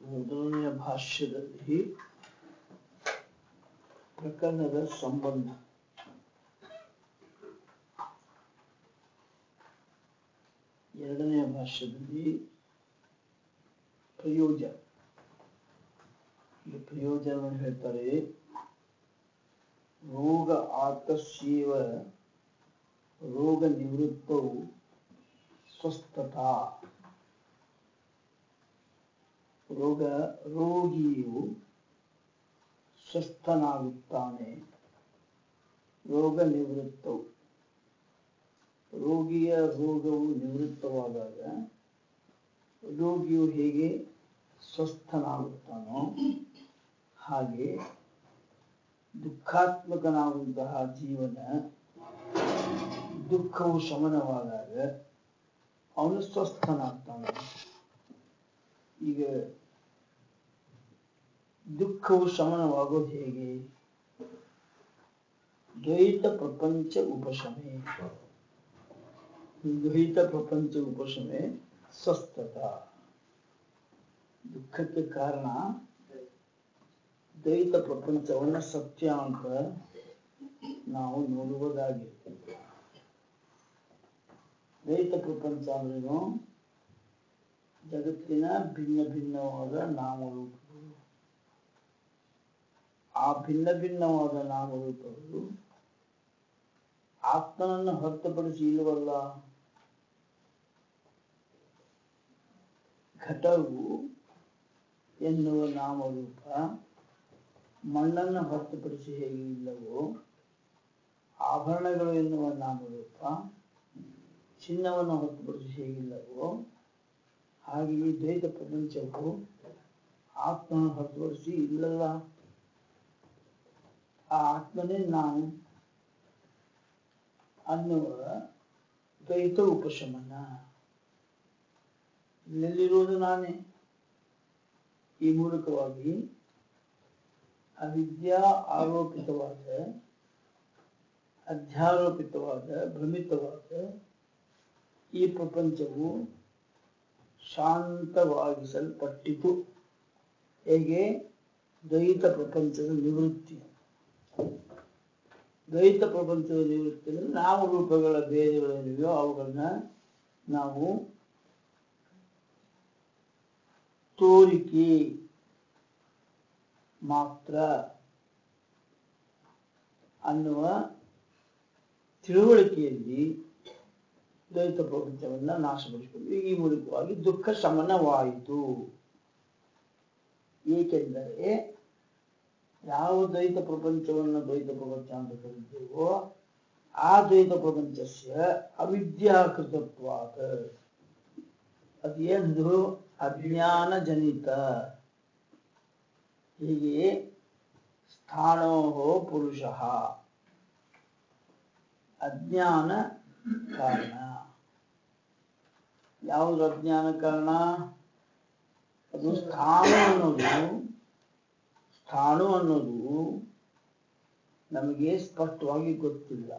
ಮೊದಲನೆಯ ಭಾಷ್ಯದಲ್ಲಿ ಪ್ರಕರಣದ ಸಂಬಂಧ ಎರಡನೆಯ ಭಾಷ್ಯದಲ್ಲಿ ಪ್ರಯೋಜನ ಇಲ್ಲಿ ಪ್ರಯೋಜನವನ್ನು ಹೇಳ್ತಾರೆ ರೋಗ ಆತಸ್ಯೇವ ರೋಗ ನಿವೃತ್ತವು ಸ್ವಸ್ಥತಾ ರೋಗ ರೋಗಿಯು ಸ್ವಸ್ಥನಾಗುತ್ತಾನೆ ರೋಗ ನಿವೃತ್ತವು ರೋಗಿಯ ರೋಗವು ನಿವೃತ್ತವಾದಾಗ ರೋಗಿಯು ಹೇಗೆ ಸ್ವಸ್ಥನಾಗುತ್ತಾನೋ ಹಾಗೆ ದುಃಖಾತ್ಮಕನಾಗುವಂತಹ ಜೀವನ ದುಃಖವು ಶಮನವಾದಾಗ ಅವನು ಸ್ವಸ್ಥನಾಗ್ತಾನೆ ಈಗ ದುಃಖವು ಶಮನವಾಗೋದು ಹೇಗೆ ದ್ವೈತ ಪ್ರಪಂಚ ಉಪಶಮೆ ದ್ವೈತ ಪ್ರಪಂಚ ಉಪಶಮೆ ಸ್ವಸ್ಥತ ದುಃಖಕ್ಕೆ ಕಾರಣ ದ್ವೈತ ಪ್ರಪಂಚವನ್ನ ಸತ್ಯ ಅಂತ ನಾವು ನೋಡುವುದಾಗಿದೆ ದ್ವೈತ ಪ್ರಪಂಚ ಅಂದ್ರೇನು ಜಗತ್ತಿನ ಭಿನ್ನ ಭಿನ್ನವಾದ ನಾಮರೂಪಗಳು ಆ ಭಿನ್ನ ಭಿನ್ನವಾದ ನಾಮರೂಪಗಳು ಆತ್ಮನನ್ನು ಹೊರತುಪಡಿಸಿ ಇಲ್ಲವಲ್ಲ ಘಟವು ಎನ್ನುವ ನಾಮರೂಪ ಮಣ್ಣನ್ನು ಹೊರತುಪಡಿಸಿ ಹೇಗೆ ಇಲ್ಲವೋ ಆಭರಣಗಳು ಎನ್ನುವ ನಾಮರೂಪ ಚಿನ್ನವನ್ನು ಹೊರತುಪಡಿಸಿ ಹೇಗಿಲ್ಲವೋ ಹಾಗೆ ಈ ದ್ವೈತ ಪ್ರಪಂಚವು ಆತ್ಮನ ಹೊರತುಪಡಿಸಿ ಇಲ್ಲಲ್ಲ ಆ ಆತ್ಮನೇ ನಾನು ಅನ್ನುವ ದ್ವೈತ ಉಪಶಮನ ಇಲ್ಲೆಲ್ಲಿರುವುದು ನಾನೇ ಈ ಮೂಲಕವಾಗಿ ಅವಿದ್ಯಾ ಆರೋಪಿತವಾದ ಅಧ್ಯಾರೋಪಿತವಾದ ಭ್ರಮಿತವಾದ ಈ ಪ್ರಪಂಚವು ಶಾಂತವಾಗಿಸಲ್ಪಟ್ಟಿತು ಹೇಗೆ ದ್ವೈತ ಪ್ರಪಂಚದ ನಿವೃತ್ತಿ ದ್ವೈತ ಪ್ರಪಂಚದ ನಿವೃತ್ತಿಯಲ್ಲಿ ನಾಮರೂಪಗಳ ಭೇದಗಳೇನಿವೆಯೋ ಅವುಗಳನ್ನ ನಾವು ತೋರಿಕೆ ಮಾತ್ರ ಅನ್ನುವ ತಿಳುವಳಿಕೆಯಲ್ಲಿ ದ್ವೈತ ಪ್ರಪಂಚವನ್ನ ನಾಶಪಡಿಸಿಕೊಂಡು ಈ ಮೂಲಕವಾಗಿ ದುಃಖ ಶಮನವಾಯಿತು ಏಕೆಂದರೆ ಯಾವ ದ್ವೈತ ಪ್ರಪಂಚವನ್ನು ದ್ವೈತ ಪ್ರಪಂಚ ಅಂತ ಕರೀತೇವೋ ಆ ದ್ವೈತ ಪ್ರಪಂಚಸ್ಯ ಅವಿದ್ಯಾಕೃತತ್ವಾದ ಅದೇನು ಅಜ್ಞಾನ ಜನಿತ ಹೀಗೆ ಸ್ಥಾಣೋ ಪುರುಷ ಅಜ್ಞಾನ ಕಾರಣ ಯಾವುದು ಅಜ್ಞಾನ ಕಾರಣ ಅದು ಸ್ಥಾನ ಅನ್ನೋದು ಸ್ಥಾಣು ಅನ್ನೋದು ನಮಗೆ ಸ್ಪಷ್ಟವಾಗಿ ಗೊತ್ತಿಲ್ಲ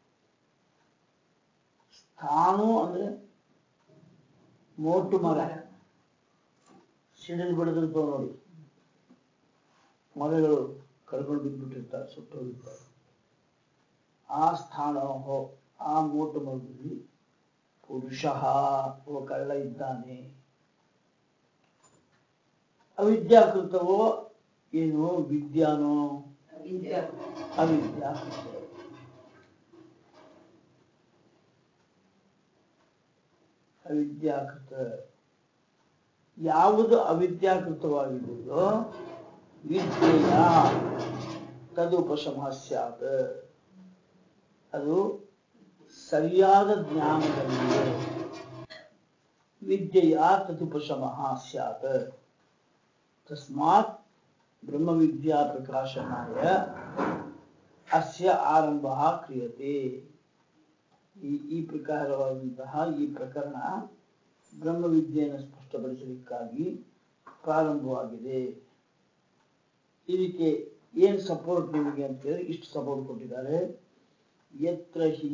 ಸ್ಥಾಣು ಅಂದ್ರೆ ಮೋಟು ಮರ ಸಿಡಿಲು ಬಿಡದಿರ್ತಾವ ನೋಡಿ ಮರಗಳು ಕಳ್ಕೊಂಡು ಬಿದ್ದುಬಿಟ್ಟಿರ್ತಾರೆ ಸುಟ್ಟು ಹೋಗಿರ್ತಾರೆ ಆ ಸ್ಥಾನ ಆ ಮೋಟು ಮರದಲ್ಲಿ ಪುರುಷ ಒಬ್ಬ ಕಳ್ಳ ಇದ್ದಾನೆ ಅವಿದ್ಯಾಕೃತವೋ ಏನು ವಿದ್ಯಾನೋ ಅವಿದ್ಯಾಕೃತ ಅವಿದ್ಯಾಕೃತ ಯಾವುದು ಅವಿದ್ಯಾಕೃತವಾಗಿದೆಯೋ ವಿದ್ಯೆಯ ತದುಪಶಮ ಸ್ಯಾತ್ ಅದು ಸರಿಯಾದ ಜ್ಞಾನದಲ್ಲಿಯೇ ವಿದ್ಯೆಯ ತದುಪಶಮ ಸ್ಯಾತ್ ತಸ್ಮಾತ್ ಬ್ರಹ್ಮವಿದ್ಯಾ ಪ್ರಕಾಶನಾಯ ಅಸ್ಯ ಆರಂಭ ಕ್ರಿಯತೆ ಈ ಈ ಪ್ರಕಾರವಾದಂತಹ ಈ ಪ್ರಕರಣ ಬ್ರಹ್ಮವಿದ್ಯೆಯನ್ನು ಸ್ಪಷ್ಟಪಡಿಸಲಿಕ್ಕಾಗಿ ಪ್ರಾರಂಭವಾಗಿದೆ ಇದಕ್ಕೆ ಏನ್ ಸಪೋರ್ಟ್ ನಿಮಗೆ ಅಂತ ಹೇಳಿದ್ರೆ ಇಷ್ಟು ಸಪೋರ್ಟ್ ಕೊಟ್ಟಿದ್ದಾರೆ ಯತ್ರ ಹಿ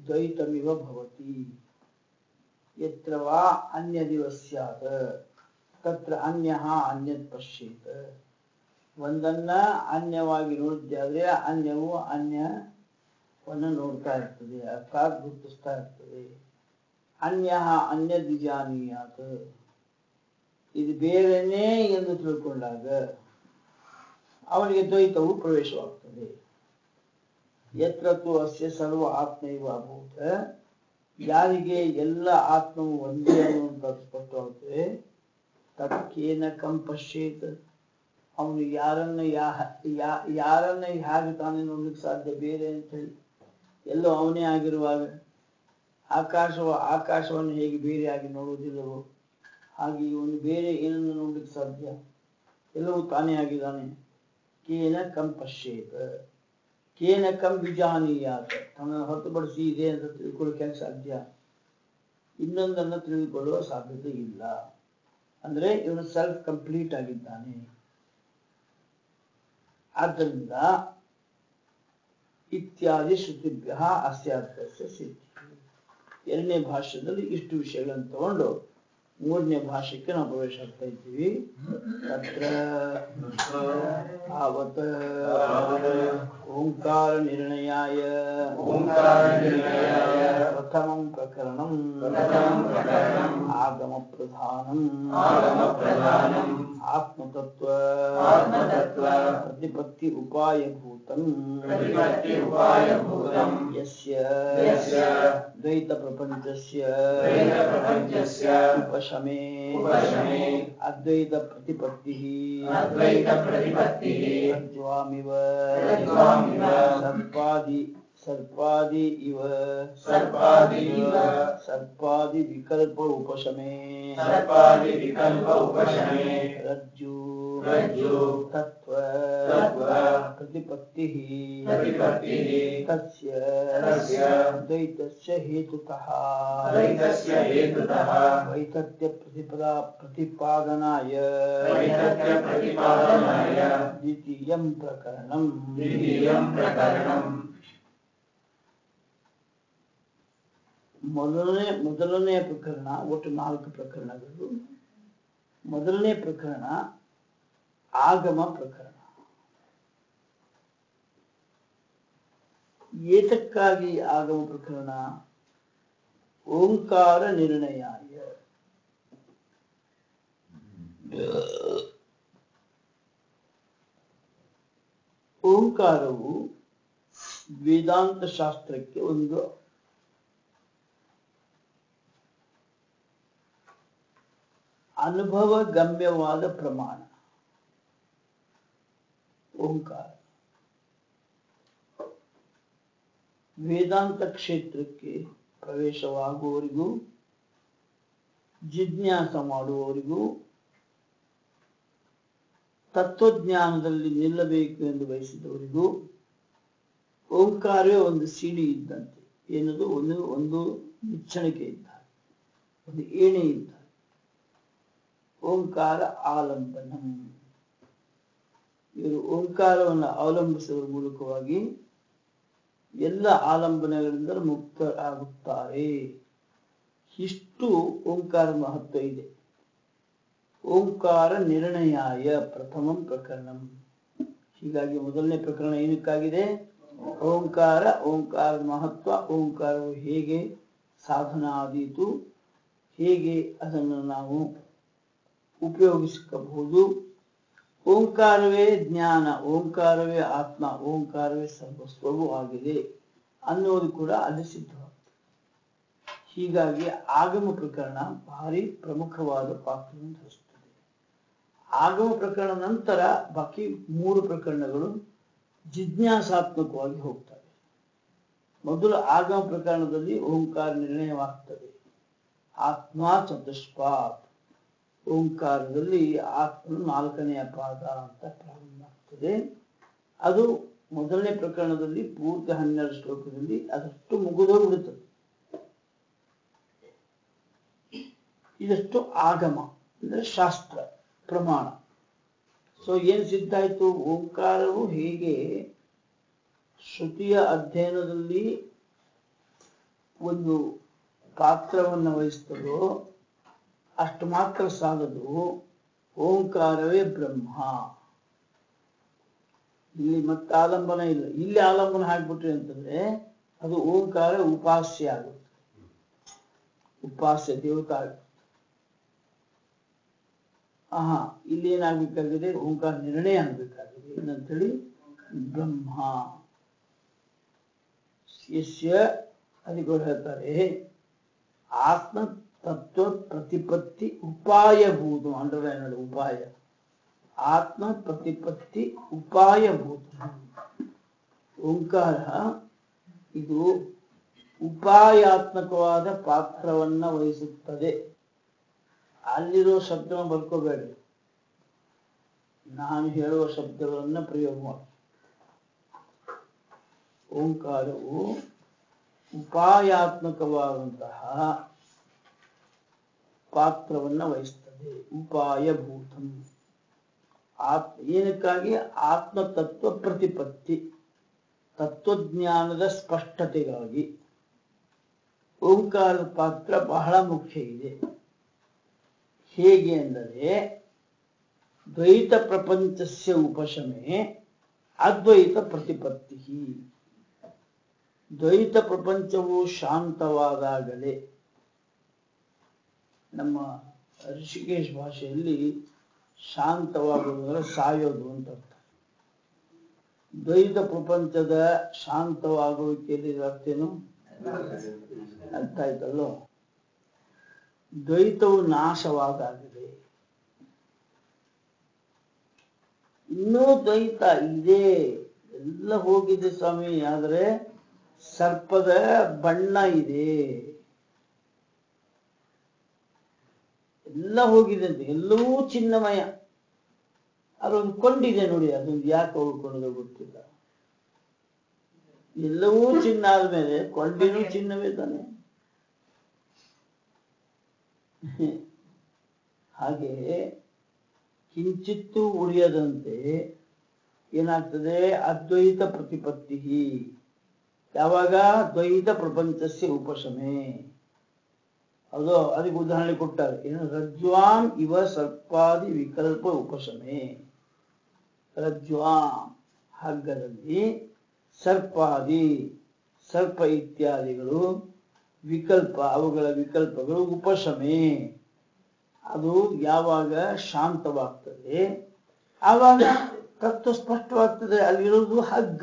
ದ್ವೈತಮಿವ ಭವತಿ ಯತ್ರ ವಾ ಅನ್ಯದಿವ ಸ್ಯಾತ್ ತತ್ರ ಅನ್ಯ ಅನ್ಯತ್ ಪಶ್ಯೇತ್ ಒಂದನ್ನ ಅನ್ಯವಾಗಿ ನೋಡಿದ್ದೆ ಆದ್ರೆ ಅನ್ಯವು ಅನ್ಯವನ್ನು ನೋಡ್ತಾ ಇರ್ತದೆ ಅರ್ಥಾತ್ ಗುರುತಿಸ್ತಾ ಇರ್ತದೆ ಅನ್ಯ ಅನ್ಯ ದಿಜಾನೀಯಾತ್ ಇದು ಬೇರೆನೇ ಎಂದು ತಿಳ್ಕೊಂಡಾಗ ಅವನಿಗೆ ದ್ವೈತವು ಪ್ರವೇಶವಾಗ್ತದೆ ಯತ್ರ ತು ಅಸ್ಯ ಸರ್ವ ಆತ್ಮೈವ ಅಭೂತ ಯಾರಿಗೆ ಎಲ್ಲ ಆತ್ಮವು ಒಂದೇ ಅನ್ನುವಂಥ ಸ್ಪಷ್ಟವಾಗ್ತದೆ ತತ್ಕೇನ ಕಂ ಪಶ್ಯೇತ್ ಅವನು ಯಾರನ್ನ ಯಾ ಯಾ- ಯಾರನ್ನ ಹೇಗೆ ತಾನೇ ನೋಡ್ಲಿಕ್ಕೆ ಸಾಧ್ಯ ಬೇರೆ ಅಂತ ಹೇಳಿ ಎಲ್ಲೋ ಅವನೇ ಆಗಿರುವಾಗ ಆಕಾಶವ ಆಕಾಶವನ್ನು ಹೇಗೆ ಬೇರೆಯಾಗಿ ನೋಡುವುದಿಲ್ಲವೋ ಹಾಗೆ ಇವನು ಬೇರೆ ಏನನ್ನು ನೋಡ್ಲಿಕ್ಕೆ ಸಾಧ್ಯ ಎಲ್ಲವೂ ತಾನೇ ಆಗಿದ್ದಾನೆ ಕೇನ ಕಂ ಪಶ್ಯೇತ ಕೇನ ಕಂ ವಿಜಾನೀಯಾತ ತನ್ನ ಹೊರತುಪಡಿಸಿ ಇದೆ ಅಂತ ತಿಳ್ಕೊಳ್ಳಿಕ್ಕೆ ಹೆಂಗ್ ಸಾಧ್ಯ ಇನ್ನೊಂದನ್ನು ತಿಳಿದುಕೊಳ್ಳುವ ಸಾಧ್ಯತೆ ಇಲ್ಲ ಅಂದ್ರೆ ಇವನು ಸೆಲ್ಫ್ ಕಂಪ್ಲೀಟ್ ಆಗಿದ್ದಾನೆ ಆದ್ದರಿಂದ ಇತ್ಯಾದಿ ಶ್ರುತಿಭ್ಯ ಅಸ್ಯಾರ್ಥಸ್ಯ ಸಿದ್ಧಿ ಎರಡನೇ ಭಾಷ್ಯದಲ್ಲಿ ಇಷ್ಟು ವಿಷಯಗಳನ್ನು ತಗೊಂಡು ಮೂರನೇ ಭಾಷೆಗೆ ನಾವು ಪ್ರವೇಶ ಆಗ್ತಾ ಇದ್ದೀವಿ ತತ್ರ ತಾವತ್ ಓಂಕಾರ ನಿರ್ಣಯಾಯ ಓಂಕಾರನಿರ್ಣಯಾಯ ಪ್ರಥಮಂ ಪ್ರಕರಣಂ ಪ್ರಥಮಂ ಪ್ರಕರಣಂ ಆಗಮ ಪ್ರಧಾನಂ ಆಗಮಪ್ರಧಾನಂ ಆತ್ಮತತ್ವ ಆತ್ಮತತ್ವ ಪ್ರತಿಪತ್ತಿ ಉಪಾಯಭೂತಂ ಪ್ರತಿಪತ್ತಿ ಉಪಾಯಭೂತಂ ಯಸ್ಯ ಯಸ್ಯ ದ್ವೈತ ಪ್ರಪಂಚಸ್ಯ ದ್ವೈತಪ್ರಪಂಚಸ್ಯ ಉಪಶಮೇ ಉಪಶಮೇ ಅದ್ವೈತ ಪ್ರತಿಪತ್ತಿ ಅದ್ವೈತಪ್ರತಿಪತ್ತಿಃ ಪ್ರಜ್ವಾಮಿವ ಪ್ರಜ್ವಾಮಿವ ಸರ್ಪಾದಿ ಸರ್ಪಾದಿ ಇವ ಸರ್ಪಾದಿ ಇವ ಸರ್ಪಾದಿ ವಿಕಲ್ಪ ಉಪಶಮೇ ಸರ್ಪಾದಿ ವಿಕಲ್ಪ ಉಪಶಮೇ ರಜ್ಜು ರಜ್ಜು ತತ್ವ ತತ್ವ ಪ್ರತಿಪತ್ತಿ ಪ್ರತಿಪತ್ತಿಃ ತಸ್ಯ ತಸ್ಯ ದ್ವೈತಸ್ಯ ಹೇತುತಃ ದ್ವೈತಸ್ಯ ಹೇತುತಃ ವೈತತ್ಯ ಪ್ರತಿಪದಾ ಪ್ರತಿಪಾದನಾಯ ವೈತತ್ಯ ಪ್ರತಿಪಾದನಾಯ ದ್ವಿತೀಯಂ ಪ್ರಕರಣಂ ದ್ವಿತೀಯಂ ಪ್ರಕರಣಂ ಮೊದಲನೇ ಮೊದಲನೇ ಪ್ರಕರಣ ಒಟ್ಟು ನಾಲ್ಕು ಪ್ರಕರಣಗಳು ಮೊದಲನೇ ಪ್ರಕರಣ ಆಗಮ ಪ್ರಕರಣ ಏತಕ್ಕಾಗಿ ಆಗಮ ಪ್ರಕರಣ ಓಂಕಾರ ನಿರ್ಣಯಾಯ ಓಂಕಾರವು ವೇದಾಂತ ಶಾಸ್ತ್ರಕ್ಕೆ ಒಂದು ಅನುಭವ ಗಮ್ಯವಾದ ಪ್ರಮಾಣ ಓಂಕಾರ ವೇದಾಂತ ಕ್ಷೇತ್ರಕ್ಕೆ ಪ್ರವೇಶವಾಗುವವರಿಗೂ ಜಿಜ್ಞಾಸ ಮಾಡುವವರಿಗೂ ತತ್ವಜ್ಞಾನದಲ್ಲಿ ನಿಲ್ಲಬೇಕು ಎಂದು ಬಯಸಿದವರಿಗೂ ಓಂಕಾರವೇ ಒಂದು ಸಿಡಿ ಇದ್ದಂತೆ ಏನದು ಒಂದು ಒಂದು ನಿಚ್ಚಣಿಕೆ ಇದ್ದ ಒಂದು ಏಣಿ ಇದ್ದ ಓಂಕಾರ ಆಲಂಬನಂ ಇವರು ಓಂಕಾರವನ್ನು ಅವಲಂಬಿಸುವ ಮೂಲಕವಾಗಿ ಎಲ್ಲ ಆಲಂಬನೆಗಳಿಂದ ಮುಕ್ತರಾಗುತ್ತಾರೆ ಇಷ್ಟು ಓಂಕಾರ ಮಹತ್ವ ಇದೆ ಓಂಕಾರ ನಿರ್ಣಯಾಯ ಪ್ರಥಮಂ ಪ್ರಕರಣಂ ಹೀಗಾಗಿ ಮೊದಲನೇ ಪ್ರಕರಣ ಏನಕ್ಕಾಗಿದೆ ಓಂಕಾರ ಓಂಕಾರದ ಮಹತ್ವ ಓಂಕಾರವು ಹೇಗೆ ಸಾಧನ ಆದೀತು ಹೇಗೆ ಅದನ್ನು ನಾವು ಉಪಯೋಗಿಸಬಹುದು ಓಂಕಾರವೇ ಜ್ಞಾನ ಓಂಕಾರವೇ ಆತ್ಮ ಓಂಕಾರವೇ ಸರ್ವಸ್ವವೂ ಆಗಿದೆ ಅನ್ನೋದು ಕೂಡ ಅಲ್ಲಿ ಸಿದ್ಧವಾಗ್ತದೆ ಹೀಗಾಗಿ ಆಗಮ ಪ್ರಕರಣ ಭಾರಿ ಪ್ರಮುಖವಾದ ಪಾತ್ರವನ್ನು ಧರಿಸುತ್ತದೆ ಆಗಮ ಪ್ರಕರಣ ನಂತರ ಬಾಕಿ ಮೂರು ಪ್ರಕರಣಗಳು ಜಿಜ್ಞಾಸಾತ್ಮಕವಾಗಿ ಹೋಗ್ತವೆ ಮೊದಲು ಆಗಮ ಪ್ರಕರಣದಲ್ಲಿ ಓಂಕಾರ ನಿರ್ಣಯವಾಗ್ತದೆ ಆತ್ಮ ಚತುಷ್ಪಾತ್ ಓಂಕಾರದಲ್ಲಿ ಆತ್ಮನು ನಾಲ್ಕನೆಯ ಪಾದ ಅಂತ ಪ್ರಾರಂಭ ಆಗ್ತದೆ ಅದು ಮೊದಲನೇ ಪ್ರಕರಣದಲ್ಲಿ ಪೂರ್ತಿ ಹನ್ನೆರಡು ಶ್ಲೋಕದಲ್ಲಿ ಅದಷ್ಟು ಮುಗಿದೋಗ್ಬಿಡುತ್ತದೆ ಇದಷ್ಟು ಆಗಮ ಅಂದ್ರೆ ಶಾಸ್ತ್ರ ಪ್ರಮಾಣ ಸೊ ಏನ್ ಸಿದ್ಧ ಆಯ್ತು ಓಂಕಾರವು ಹೇಗೆ ಶ್ರುತಿಯ ಅಧ್ಯಯನದಲ್ಲಿ ಒಂದು ಪಾತ್ರವನ್ನು ವಹಿಸ್ತದೋ ಅಷ್ಟು ಮಾತ್ರ ಸಾಲದು ಓಂಕಾರವೇ ಬ್ರಹ್ಮ ಇಲ್ಲಿ ಮತ್ತೆ ಆಲಂಬನ ಇಲ್ಲ ಇಲ್ಲಿ ಆಲಂಬನ ಹಾಕ್ಬಿಟ್ರಿ ಅಂತಂದ್ರೆ ಅದು ಓಂಕಾರ ಉಪಾಸ್ಯ ಆಗುತ್ತೆ ಉಪಾಸ್ಯ ದೇವತಾ ಆಗುತ್ತೆ ಆಹಾ ಇಲ್ಲಿ ಏನಾಗಬೇಕಾಗಿದೆ ಓಂಕಾರ ನಿರ್ಣಯ ಆಗ್ಬೇಕಾಗಿದೆ ಏನಂತೇಳಿ ಬ್ರಹ್ಮ ಯಸ್ಯ ಅದಕ್ಕೆ ಹೇಳ್ತಾರೆ ಆತ್ಮ ತತ್ವ ಪ್ರತಿಪತ್ತಿ ಉಪಾಯಭೂತ ಅಂಡರ್ಲೈನ್ ಮಾಡಿ ಉಪಾಯ ಆತ್ಮ ಪ್ರತಿಪತ್ತಿ ಉಪಾಯಭೂತ ಓಂಕಾರ ಇದು ಉಪಾಯಾತ್ಮಕವಾದ ಪಾತ್ರವನ್ನ ವಹಿಸುತ್ತದೆ ಅಲ್ಲಿರೋ ಶಬ್ದನ ಬರ್ಕೋಬೇಡಿ ನಾನು ಹೇಳುವ ಶಬ್ದಗಳನ್ನ ಪ್ರಯೋಗ ಮಾಡಿ ಓಂಕಾರವು ಉಪಾಯಾತ್ಮಕವಾದಂತಹ ಪಾತ್ರವನ್ನ ವಹಿಸ್ತದೆ ಉಪಾಯಭೂತಂ ಆತ್ ಏನಕ್ಕಾಗಿ ಆತ್ಮತತ್ವ ಪ್ರತಿಪತ್ತಿ ತತ್ವಜ್ಞಾನದ ಸ್ಪಷ್ಟತೆಗಾಗಿ ಓಂಕಾರದ ಪಾತ್ರ ಬಹಳ ಮುಖ್ಯ ಇದೆ ಹೇಗೆ ಅಂದರೆ ದ್ವೈತ ಪ್ರಪಂಚಸ್ಯ ಉಪಶಮೆ ಅದ್ವೈತ ಪ್ರತಿಪತ್ತಿ ದ್ವೈತ ಪ್ರಪಂಚವು ಶಾಂತವಾದಾಗಲೇ ನಮ್ಮ ಋಷಿಕೇಶ್ ಭಾಷೆಯಲ್ಲಿ ಶಾಂತವಾಗುವುದು ಅಂದ್ರೆ ಸಾಯೋದು ಅಂತ ಅರ್ಥ ದ್ವೈತ ಪ್ರಪಂಚದ ಶಾಂತವಾಗುವಿಕೆಯಲ್ಲಿ ಅರ್ಥೇನು ಅರ್ಥ ಆಯ್ತಲ್ಲೋ ದ್ವೈತವು ನಾಶವಾದಾಗಿದೆ ಇನ್ನೂ ದ್ವೈತ ಇದೆ ಎಲ್ಲ ಹೋಗಿದೆ ಸ್ವಾಮಿ ಆದರೆ ಸರ್ಪದ ಬಣ್ಣ ಇದೆ ಎಲ್ಲ ಹೋಗಿದೆ ಅಂತ ಎಲ್ಲವೂ ಚಿನ್ನಮಯ ಅದೊಂದು ಕೊಂಡಿದೆ ನೋಡಿ ಅದೊಂದು ಯಾಕೆ ಹೋಗ್ಕೊಳ್ಳೋದು ಗೊತ್ತಿಲ್ಲ ಎಲ್ಲವೂ ಚಿನ್ನ ಆದ್ಮೇಲೆ ಕೊಂಡಿನೂ ಚಿನ್ನವೇ ತಾನೆ ಹಾಗೆ ಕಿಂಚಿತ್ತೂ ಉಳಿಯದಂತೆ ಏನಾಗ್ತದೆ ಅದ್ವೈತ ಪ್ರತಿಪತ್ತಿ ಯಾವಾಗ ದ್ವೈತ ಪ್ರಪಂಚಸ್ಯ ಉಪಶಮೆ ಅದು ಅದಕ್ಕೆ ಉದಾಹರಣೆ ಕೊಟ್ಟಾರೆ ಏನು ರಜ್ವಾಂ ಇವ ಸರ್ಪಾದಿ ವಿಕಲ್ಪ ಉಪಶಮೆ ರಜ್ವಾಂ ಹಗ್ಗದಲ್ಲಿ ಸರ್ಪಾದಿ ಸರ್ಪ ಇತ್ಯಾದಿಗಳು ವಿಕಲ್ಪ ಅವುಗಳ ವಿಕಲ್ಪಗಳು ಉಪಶಮೆ ಅದು ಯಾವಾಗ ಶಾಂತವಾಗ್ತದೆ ಆವಾಗ ತತ್ವ ಸ್ಪಷ್ಟವಾಗ್ತದೆ ಅಲ್ಲಿರೋದು ಹಗ್ಗ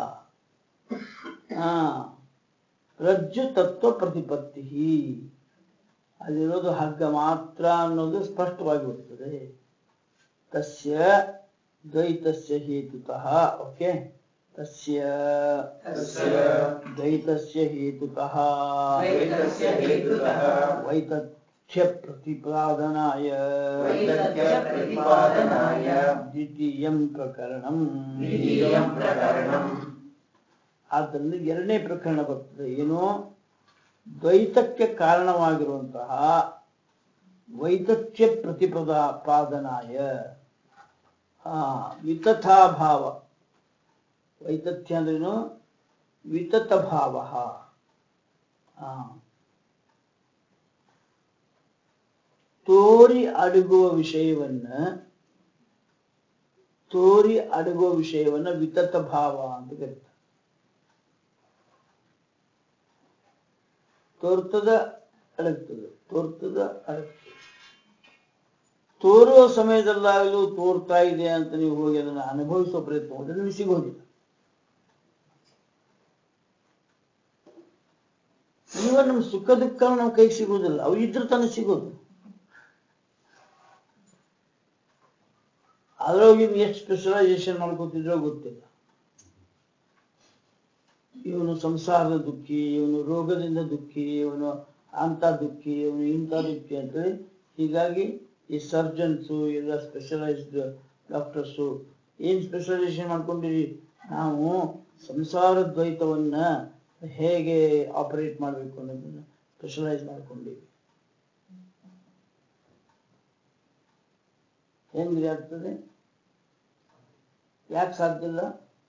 ಹಾ ರಜ್ಜು ತತ್ವ ಪ್ರತಿಪತ್ತಿ ಅಲ್ಲಿರೋದು ಹಗ್ಗ ಮಾತ್ರ ಅನ್ನೋದು ಸ್ಪಷ್ಟವಾಗಿ ಬರ್ತದೆ ತಸ್ಯ ದ್ವೈತಸ್ಯ ಹೇತುತಃ ಓಕೆ ತಸ್ಯ ತಸ್ಯ ದ್ವೈತಸ್ಯ ಹೇತುತಃ ದ್ವೈತಸ್ಯ ಹೇತುತಃ ವೈತಥ್ಯ ಪ್ರತಿಪಾದನಾಯ ವೈತಥ್ಯ ಪ್ರತಿಪಾದನಾಯ ದ್ವಿತೀಯಂ ಪ್ರಕರಣಂ ದ್ವಿತೀಯಂ ಪ್ರಕರಣಂ ಆದ್ದರಿಂದ ಎರಡನೇ ಪ್ರಕರಣ ಬರ್ತದೆ ಏನು ದ್ವೈತಕ್ಕೆ ಕಾರಣವಾಗಿರುವಂತಹ ವೈತಥ್ಯ ಪ್ರತಿಪಾದನಾಯ ಆ ವಿತಥಾಭಾವ ವೈತಥ್ಯ ಅಂದ್ರೇನು ವಿತತ ಭಾವ ಆ ತೋರಿ ಅಡಗುವ ವಿಷಯವನ್ನ ತೋರಿ ಅಡಗುವ ವಿಷಯವನ್ನ ವಿತತ ಭಾವ ಅಂತ ಕರೀತಾರೆ ತೋರ್ತದ ಅಡಗ್ತದೆ ತೋರ್ತದ ಅಡಗ್ತದೆ ತೋರುವ ಸಮಯದಲ್ಲಾಗಲೂ ತೋರ್ತಾ ಇದೆ ಅಂತ ನೀವು ಹೋಗಿ ಅದನ್ನು ಅನುಭವಿಸುವ ಪ್ರಯತ್ನ ಮಾಡಿದ್ರೆ ನಿಮಗೆ ಸಿಗೋದಿಲ್ಲ ಈವನ್ ನಮ್ಮ ಸುಖ ದುಃಖ ನಮ್ಮ ಕೈಗೆ ಸಿಗೋದಿಲ್ಲ ಅವು ಇದ್ರ ತಾನೇ ಸಿಗೋದು ಅದ್ರೊಳಗೆ ಎಷ್ಟು ಸ್ಪೆಷಲೈಸೇಷನ್ ಮಾಡ್ಕೋತಿದ್ರೋ ಗೊತ್ತಿಲ್ಲ ಇವನು ಸಂಸಾರದ ದುಃಖಿ ಇವನು ರೋಗದಿಂದ ದುಃಖಿ ಇವನು ಅಂತ ದುಃಖಿ ಇವನು ಇಂಥ ದುಃಖಿ ಅಂತೇಳಿ ಹೀಗಾಗಿ ಈ ಸರ್ಜನ್ಸು ಎಲ್ಲ ಸ್ಪೆಷಲೈಸ್ಡ್ ಡಾಕ್ಟರ್ಸು ಏನ್ ಸ್ಪೆಷಲೈಸೇಷನ್ ಮಾಡ್ಕೊಂಡಿರಿ ನಾವು ಸಂಸಾರ ದ್ವೈತವನ್ನ ಹೇಗೆ ಆಪರೇಟ್ ಮಾಡಬೇಕು ಅನ್ನೋದನ್ನ ಸ್ಪೆಷಲೈಸ್ ಮಾಡ್ಕೊಂಡಿವಿ ಹೆಂಗ್ರಿ ಆಗ್ತದೆ ಯಾಕೆ ಸಾಧ್ಯ ಇಲ್ಲ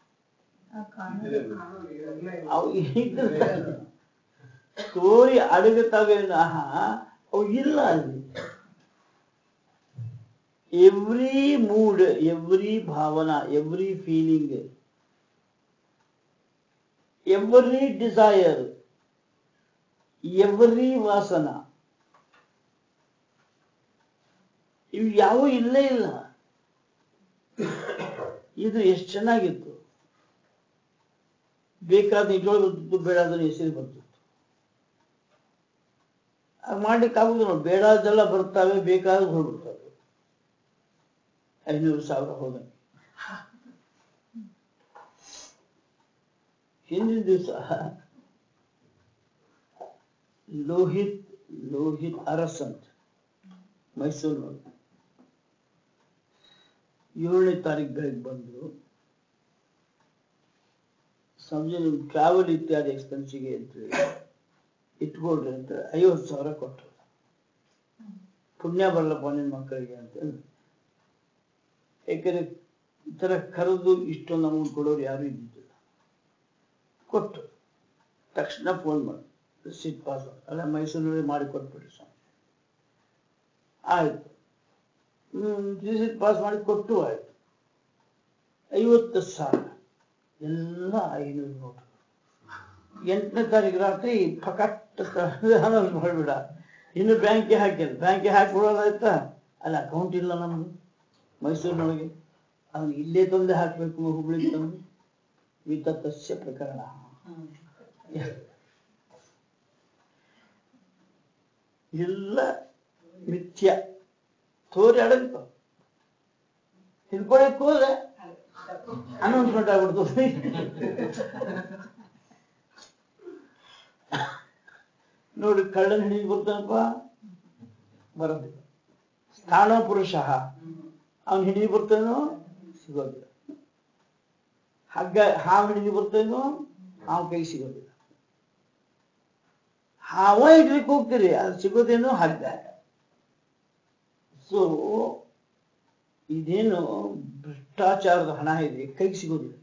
ಅವು ಇದ್ರೆ ತೋರಿ ಅಡಗುತ್ತವೆ ವಿನಃ ಅವು ಇಲ್ಲ ಅಲ್ಲಿ ಎವ್ರಿ ಮೂಡ್ ಎವ್ರಿ ಭಾವನಾ every feeling every desire every ವಾಸನ ಇವು ಯಾವ ಇಲ್ಲೇ ಇಲ್ಲ ಇದು ಎಷ್ಟು ಚೆನ್ನಾಗಿತ್ತು ಬೇಕಾದ ಇಟ್ಕೊಳ್ಳೋದು ಬರ್ತಿತ್ತು ಬೇಡಾದ್ರೆ ಹೆಸರು ಬರ್ತಿತ್ತು ಹಾಗೆ ಮಾಡ್ಲಿಕ್ಕೆ ಆಗುದಿಲ್ಲ ಬೇಡಾದೆಲ್ಲ ಬರ್ತಾವೆ ಬೇಕಾದ್ರೆ ಹೋಗ್ಬಿಡ್ತಾವೆ ಐನೂರು ಸಾವಿರ ಹೋದಂಗೆ ಹಿಂದಿನ ದಿವಸ ಲೋಹಿತ್ ಲೋಹಿತ್ ಅರಸ್ ಅಂತ ಮೈಸೂರಿನವರು ಏಳನೇ ತಾರೀಕು ಬೆಳಗ್ಗೆ ಬಂದ್ರು ಸಂಜೆ ನಿಮ್ ಟ್ರಾವೆಲ್ ಇತ್ಯಾದಿ ಎಕ್ಸ್ಪೆನ್ಸಿಗೆ ಅಂತೇಳಿ ಇಟ್ಕೊಳ್ರಿ ಅಂತ ಐವತ್ತು ಸಾವಿರ ಕೊಟ್ಟರು ಪುಣ್ಯ ಬರಲಪ್ಪ ನಿನ್ನ ಮಕ್ಕಳಿಗೆ ಅಂತ ಯಾಕಂದ್ರೆ ಈ ತರ ಕರೆದು ಇಷ್ಟೊಂದು ಅಮೌಂಟ್ ಕೊಡೋರು ಯಾರು ಇದ್ದಿದ್ದಿಲ್ಲ ಕೊಟ್ಟು ತಕ್ಷಣ ಫೋನ್ ಮಾಡಿ ರಿಸೀಟ್ ಪಾಸ್ ಅಲ್ಲ ಮೈಸೂರಿನಲ್ಲಿ ಮಾಡಿ ಕೊಟ್ಬಿಡಿ ಸ್ವಾಮಿ ಆಯ್ತು ಹ್ಮ್ ರಿಸೀಟ್ ಪಾಸ್ ಮಾಡಿ ಕೊಟ್ಟು ಆಯ್ತು ಐವತ್ತು ಸಾವಿರ ಎಲ್ಲ ಐನೂರು ನೋಟು ಎಂಟನೇ ತಾರೀಕು ರಾತ್ರಿ ಫಕಟ್ ಅನೌನ್ಸ್ ಮಾಡಿಬಿಡ ಇನ್ನು ಬ್ಯಾಂಕ್ಗೆ ಹಾಕಿಲ್ಲ ಬ್ಯಾಂಕ್ಗೆ ಹಾಕಿಬಿಡೋದಾಯ್ತಾ ಅಲ್ಲಿ ಅಕೌಂಟ್ ಇಲ್ಲ ನಮ್ದು ಮೈಸೂರಿನೊಳಗೆ ಅವನು ಇಲ್ಲೇ ತಂದೆ ಹಾಕಬೇಕು ಹುಬ್ಳಿಗೆ ತಂದು ವಿತತಸ್ಯ ಪ್ರಕರಣ ಎಲ್ಲ ಮಿಥ್ಯ ತೋರಿ ಅಡಗಿತು ಹಿಡ್ಕೊಳಕ್ ಹೋದ್ರೆ ಅನೌನ್ಸ್ಮೆಂಟ್ ಆಗ್ಬಿಡ್ತದೆ ನೋಡಿ ಕಳ್ಳನ ಹಿಡಿದು ಬರ್ತಾನಪ್ಪ ಬರೋದಿಲ್ಲ ಸ್ಥಾನ ಪುರುಷ ಅವನ್ ಹಿಡಿದು ಬರ್ತಾನೋ ಸಿಗೋದಿಲ್ಲ ಹಗ್ಗ ಹಾವು ಹಿಡಿದು ಬರ್ತಾನೋ ಹಾವು ಕೈ ಸಿಗೋದಿಲ್ಲ ಹಾವ ಹಿಡ್ಲಿಕ್ಕೆ ಹೋಗ್ತೀರಿ ಅದು ಸಿಗೋದೇನೋ ಹಗ್ಗ ಸೊ ಇದೇನು ಭ್ರಷ್ಟಾಚಾರದ ಹಣ ಇದೆ ಕೈಗೆ ಸಿಗೋದಿಲ್ಲ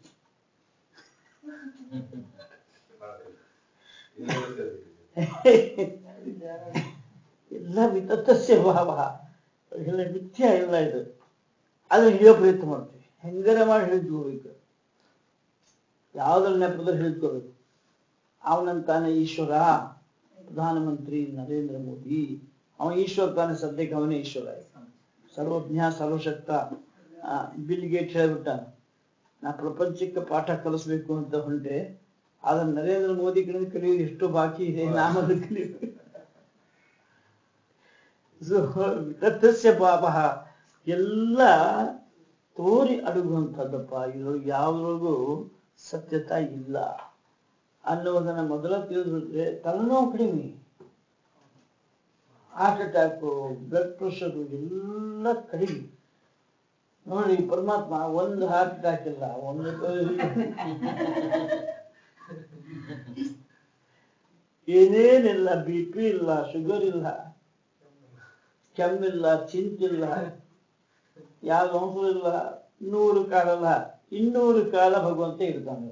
ಎಲ್ಲ ವಿತತಸ್ಯ ಭಾವ ಎಲ್ಲ ಮಿಥ್ಯ ಎಲ್ಲ ಇದು ಅದು ಹಿಡಿಯೋ ಪ್ರಯತ್ನ ಮಾಡ್ತೀವಿ ಹೆಂಗರ ಮಾಡಿ ಹಿಡಿದುಕೋಬೇಕು ಯಾವ್ದ್ರ ನೆಪದಲ್ಲಿ ಹಿಡಿದುಕೋಬೇಕು ಅವನಂತಾನೆ ಈಶ್ವರ ಪ್ರಧಾನಮಂತ್ರಿ ನರೇಂದ್ರ ಮೋದಿ ಅವ ಈಶ್ವರ ತಾನೆ ಸದ್ಯಕ್ಕೆ ಅವನೇ ಈಶ್ವರ ಸರ್ವಜ್ಞ ಸರ್ವಶಕ್ತ ಆ, ಬಿಲ್ ಗೇಟ್ ಹೇಳ್ಬಿಟ್ಟ ನಾ ಪ್ರಪಂಚಕ್ಕೆ ಪಾಠ ಕಲಿಸ್ಬೇಕು ಅಂತ ಹೊಂಟೆ ಆದ್ರೆ ನರೇಂದ್ರ ಮೋದಿ ಕಡೆ ಕಲಿಯೋದು ಎಷ್ಟು ಬಾಕಿ ಇದೆ ನಾಮದ ಕಲಿಬೇಕು ಸೊ ತತ್ಸ್ಯ ಪಾಪ ಎಲ್ಲ ತೋರಿ ಅಡುಗುವಂಥದ್ದಪ್ಪ ಇದ್ರೊಳಗೆ ಯಾವ್ದ್ರೊಳಗೂ ಸತ್ಯತಾ ಇಲ್ಲ ಅನ್ನೋದನ್ನ ಮೊದಲ ತಿಳಿದ್ಬಿಟ್ರೆ ತಲೆನೋವು ಕಡಿಮೆ ಹಾರ್ಟ್ ಅಟ್ಯಾಕು ಬ್ಲಡ್ ಪ್ರೆಷರ್ ಎಲ್ಲ ಕಡಿಮೆ ನೋಡಿ ಪರಮಾತ್ಮ ಒಂದು ಹಾರ್ಟ್ ಅಟ್ಯಾಕ್ ಇಲ್ಲ ಒಂದು ಏನೇನಿಲ್ಲ ಬಿ ಪಿ ಇಲ್ಲ ಶುಗರ್ ಇಲ್ಲ ಕೆಮ್ಮಿಲ್ಲ ಚಿಂತಿಲ್ಲ ಯಾವ ಅಂಶ ಇಲ್ಲ ನೂರು ಕಾಲಲ್ಲ ಇನ್ನೂರು ಕಾಲ ಭಗವಂತ ಇರ್ತಾನೆ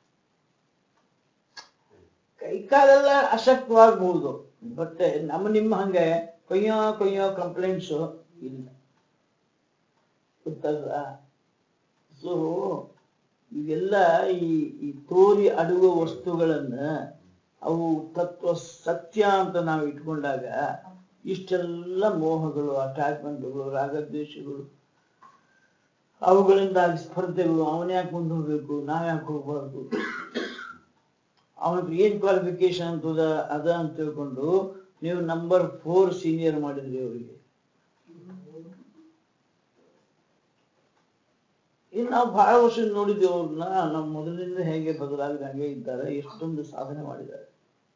ಕೈ ಕಾಲೆಲ್ಲ ಅಶಕ್ತವಾಗಬಹುದು ಬಟ್ ನಮ್ಮ ನಿಮ್ಮ ಹಂಗೆ ಕೊಯ್ಯೋ ಕೊಯ್ಯೋ ಕಂಪ್ಲೇಂಟ್ಸ್ ಇಲ್ಲ ಗೊತ್ತಲ್ಲ ಸೊ ಇವೆಲ್ಲ ಈ ಈ ತೋರಿ ಅಡುವ ವಸ್ತುಗಳನ್ನ ಅವು ತತ್ವ ಸತ್ಯ ಅಂತ ನಾವು ಇಟ್ಕೊಂಡಾಗ ಇಷ್ಟೆಲ್ಲ ಮೋಹಗಳು ಅಟ್ಯಾಚ್ಮೆಂಟ್ಗಳು ರಾಗದ್ವೇಷಗಳು ಅವುಗಳಿಂದಾಗಿ ಸ್ಪರ್ಧೆಗಳು ಅವನ ಯಾಕೆ ಮುಂದೆ ಹೋಗ್ಬೇಕು ನಾವ್ ಯಾಕೆ ಹೋಗ್ಬಾರ್ದು ಅವನಿಗೆ ಏನ್ ಕ್ವಾಲಿಫಿಕೇಶನ್ ಅಂತದ ಅದ ಅಂತ ತಿಳ್ಕೊಂಡು ನೀವು ನಂಬರ್ ಫೋರ್ ಸೀನಿಯರ್ ಮಾಡಿದ್ರಿ ಅವರಿಗೆ ಇನ್ನು ನಾವು ಬಹಳ ವರ್ಷ ನೋಡಿದ್ದೇವೆ ಅವ್ರನ್ನ ನಮ್ಮ ಮೊದಲಿನಿಂದ ಹೇಗೆ ಬದಲಾಗಿದೆ ಹಾಗೆ ಇದ್ದಾರೆ ಎಷ್ಟೊಂದು ಸಾಧನೆ ಮಾಡಿದ್ದಾರೆ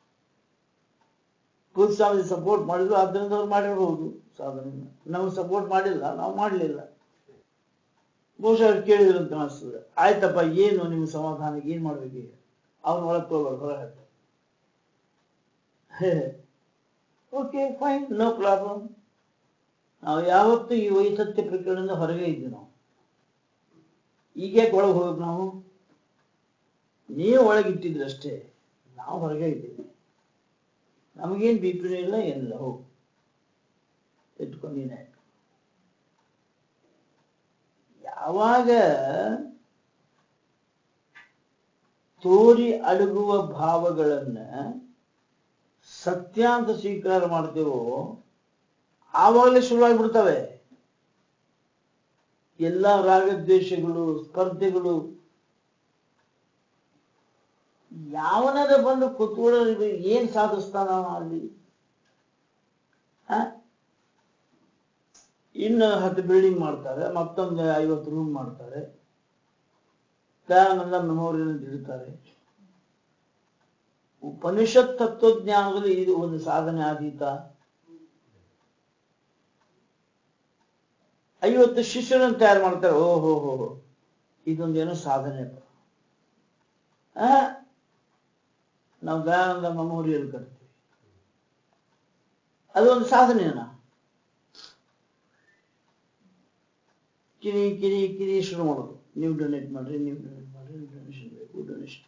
ಸ್ವಾಮಿ ಸಪೋರ್ಟ್ ಮಾಡಿದ್ರು ಆದ್ದರಿಂದ ಅವ್ರು ಮಾಡಿರಬಹುದು ಸಾಧನೆ ನಾವು ಸಪೋರ್ಟ್ ಮಾಡಿಲ್ಲ ನಾವು ಮಾಡಲಿಲ್ಲ ಬಹುಶಃ ಅವ್ರು ಕೇಳಿದ್ರು ಅಂತ ಅನಿಸ್ತದೆ ಆಯ್ತಪ್ಪ ಏನು ನಿಮ್ಮ ಸಮಾಧಾನಕ್ಕೆ ಏನ್ ಮಾಡ್ಬೇಕು ಅವ್ನ ಒಳಗೆ ತಗೋಬಾರ್ದು ಹೊರ ಹಾಕ್ತಾರೆ ಓಕೆ ಫೈನ್ ನೋ ಪ್ರಾಬ್ಲಮ್ ನಾವು ಯಾವತ್ತೂ ಈ ವೈಸತ್ಯ ಪ್ರಕರಣದಿಂದ ಹೊರಗೆ ಇದ್ದೀವಿ ನಾವು ಈಗ ಯಾಕೆ ಒಳಗೆ ಹೋಗ್ಬೇಕು ನಾವು ನೀವು ಒಳಗಿಟ್ಟಿದ್ರಿ ಅಷ್ಟೇ ನಾವು ಹೊರಗೆ ಇದ್ದೀವಿ ನಮಗೇನ್ ಬಿ ಪಿನೂ ಇಲ್ಲ ಏನಿಲ್ಲ ಹೋಗು ಇಟ್ಕೊಂಡಿನ ಅವಾಗ ತೋರಿ ಅಡಗುವ ಭಾವಗಳನ್ನ ಸತ್ಯ ಅಂತ ಸ್ವೀಕಾರ ಮಾಡ್ತೇವೋ ಆವಾಗಲೇ ಶುರುವಾಗ್ಬಿಡ್ತವೆ ಎಲ್ಲ ರಾಗದ್ವೇಷಗಳು ಸ್ಪರ್ಧೆಗಳು ಯಾವನಾರ ಬಂದು ಕುತ್ಕೊಳ್ಳೋ ಏನ್ ಸಾಧಿಸ್ತಾನ ಅವ ಅಲ್ಲಿ ಆ? ಇನ್ನು ಹತ್ತು ಬಿಲ್ಡಿಂಗ್ ಮಾಡ್ತಾರೆ ಮತ್ತೊಂದು ಐವತ್ತು ರೂಮ್ ಮಾಡ್ತಾರೆ ದಯಾನಂದ ಮೆಮೋರಿಯಲ್ ಅಂತ ಇಡ್ತಾರೆ ಉಪನಿಷತ್ ತತ್ವಜ್ಞಾನದಲ್ಲಿ ಇದು ಒಂದು ಸಾಧನೆ ಆದೀತ ಐವತ್ತು ಶಿಷ್ಯರನ್ನು ತಯಾರು ಮಾಡ್ತಾರೆ ಓಹೋ ಹೋ ಹೋ ಇದೊಂದೇನೋ ಸಾಧನೆ ಆ ನಾವು ದಯಾನಂದ ಮೆಮೋರಿಯಲ್ ಕಟ್ತೀವಿ ಅದೊಂದು ಸಾಧನೆನಾ ಕಿರಿ ಕಿರಿ ಕಿರಿ ಶುರು ಮಾಡೋದು ನೀವು ಡೊನೇಟ್ ಮಾಡ್ರಿ ನೀವು ಡೊನೇಟ್ ಮಾಡ್ರಿ ನೀವು ಡೊನೇಷನ್ ಬೇಕು ಡೊನೇಷನ್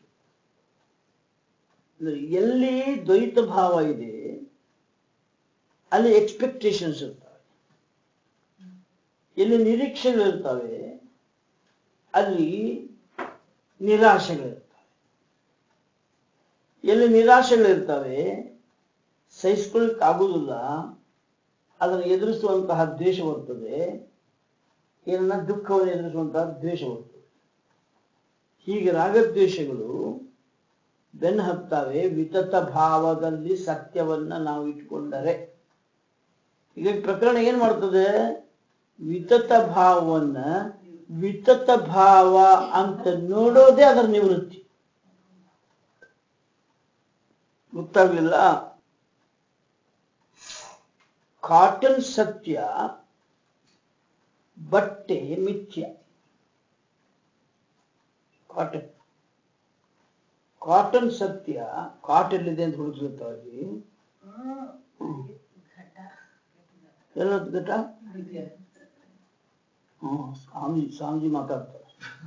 ಎಲ್ಲಿ ದ್ವೈತ ಭಾವ ಇದೆ ಅಲ್ಲಿ ಎಕ್ಸ್ಪೆಕ್ಟೇಷನ್ಸ್ ಇರ್ತವೆ ಎಲ್ಲಿ ನಿರೀಕ್ಷೆಗಳಿರ್ತವೆ ಅಲ್ಲಿ ನಿರಾಶೆಗಳಿರ್ತವೆ ಎಲ್ಲಿ ನಿರಾಶೆಗಳಿರ್ತವೆ ಸಹಿಸ್ಕೊಳ್ಳಿಕ್ ಆಗುವುದಿಲ್ಲ ಅದನ್ನು ಎದುರಿಸುವಂತಹ ದ್ವೇಷ ಬರ್ತದೆ ಏನನ್ನ ದುಃಖವನ್ನು ಎದುರಿಸುವಂತಹ ದ್ವೇಷ ಬರ್ತದೆ ಹೀಗೆ ರಾಗದ್ವೇಷಗಳು ಬೆನ್ನು ಹತ್ತವೆ ವಿತತ ಭಾವದಲ್ಲಿ ಸತ್ಯವನ್ನ ನಾವು ಇಟ್ಕೊಂಡರೆ ಈಗ ಈ ಪ್ರಕರಣ ಏನ್ ಮಾಡ್ತದೆ ವಿತತ ಭಾವವನ್ನ ವಿತತ ಭಾವ ಅಂತ ನೋಡೋದೇ ಅದರ ನಿವೃತ್ತಿ ಗೊತ್ತಾಗ್ಲಿಲ್ಲ ಕಾಟನ್ ಸತ್ಯ ಬಟ್ಟೆ ಮಿಥ್ಯ ಕಾಟನ್ ಕಾಟನ್ ಸತ್ಯ ಕಾಟನ್ ಇದೆ ಅಂತ ಹುಡುಕಿರ್ತಾವೆ ಎಲ್ಲದ ಘಟ ಹ್ಮ್ ಸ್ವಾಮಿ ಸ್ವಾಮೀಜಿ ಮಾತಾಡ್ತಾರೆ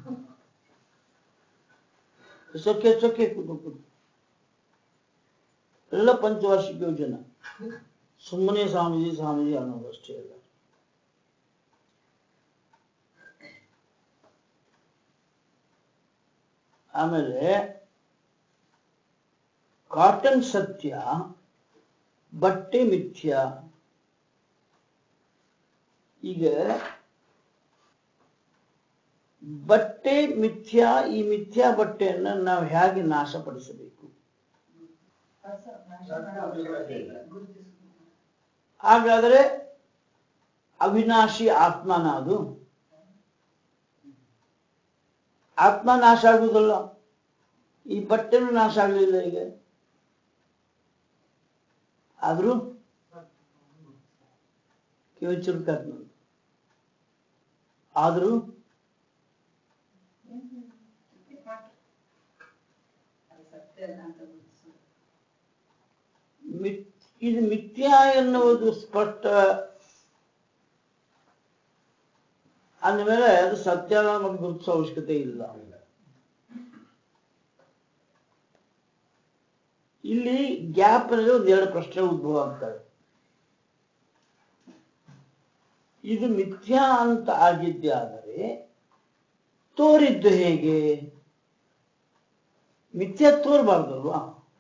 ಸೊಕ್ಕೆ ಸೊಕ್ಕೆ ಕೂತು ಕೂತು ಎಲ್ಲ ಪಂಚವಾರ್ಷಿಕ ಯೋಜನೆ ಸುಮ್ಮನೆ ಸ್ವಾಮೀಜಿ ಸ್ವಾಮೀಜಿ ಅನ್ನೋದು ಅಷ್ಟೇ ಅಲ್ಲ ಆಮೇಲೆ ಕಾಟನ್ ಸತ್ಯ ಬಟ್ಟೆ ಮಿಥ್ಯ ಈಗ ಬಟ್ಟೆ ಮಿಥ್ಯಾ ಈ ಮಿಥ್ಯಾ ಬಟ್ಟೆಯನ್ನ ನಾವು ಹೇಗೆ ನಾಶಪಡಿಸಬೇಕು ಹಾಗಾದರೆ ಅವಿನಾಶಿ ಆತ್ಮನ ಅದು ಆತ್ಮ ನಾಶ ಆಗುವುದಲ್ಲ ಈ ಬಟ್ಟೆನೂ ನಾಶ ಆಗಲಿಲ್ಲ ಈಗ ಆದ್ರೂ ಕಿವಿ ಚುರುಕಾತ್ ನೋಡಿ ಆದ್ರೂ ಮಿಥ್- ಇದು ಮಿಥ್ಯಾ ಎನ್ನುವುದು ಸ್ಪಷ್ಟ ಅಂದಮೇಲೆ ಅದು ಸತ್ಯ ನಮಗೆ ಗುರುತಿಸೋ ಅವಶ್ಯಕತೆ ಇಲ್ಲ ಇಲ್ಲಿ ಗ್ಯಾಪ್ ನಲ್ಲಿ ಒಂದು ಎರಡು ಪ್ರಶ್ನೆ ಉದ್ಭವ ಆಗ್ತವೆ ಇದು ಮಿಥ್ಯಾ ಅಂತ ಆಗಿದ್ದೆ ಆದರೆ ತೋರಿದ್ದು ಹೇಗೆ ಮಿಥ್ಯಾ ತೋರ್ಬಾರ್ದಲ್ವಾ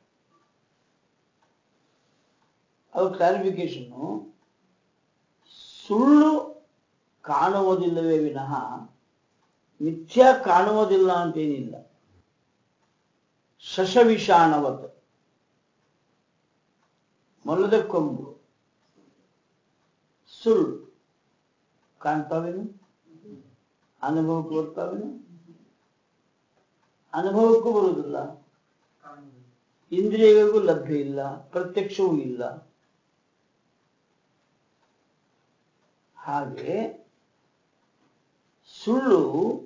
ಅದು ಕ್ಲಾರಿಫಿಕೇಶನ್ ಸುಳ್ಳು ಕಾಣುವುದಿಲ್ಲವೇ ವಿನಃ ಮಿಥ್ಯಾ ಕಾಣುವುದಿಲ್ಲ ಅಂತೇನಿಲ್ಲ ಶಶವಿಷಾಣವತ್ ಮೊಲದ ಕೊಂಬು ಸುಳ್ಳು ಕಾಣ್ತಾವೇನು ಅನುಭವಕ್ಕೆ ಬರ್ತಾವೇನು ಅನುಭವಕ್ಕೂ ಬರುವುದಿಲ್ಲ ಇಂದ್ರಿಯಗಳಿಗೂ ಲಭ್ಯ ಇಲ್ಲ ಪ್ರತ್ಯಕ್ಷವೂ ಇಲ್ಲ ಹಾಗೆ ಸುಳ್ಳು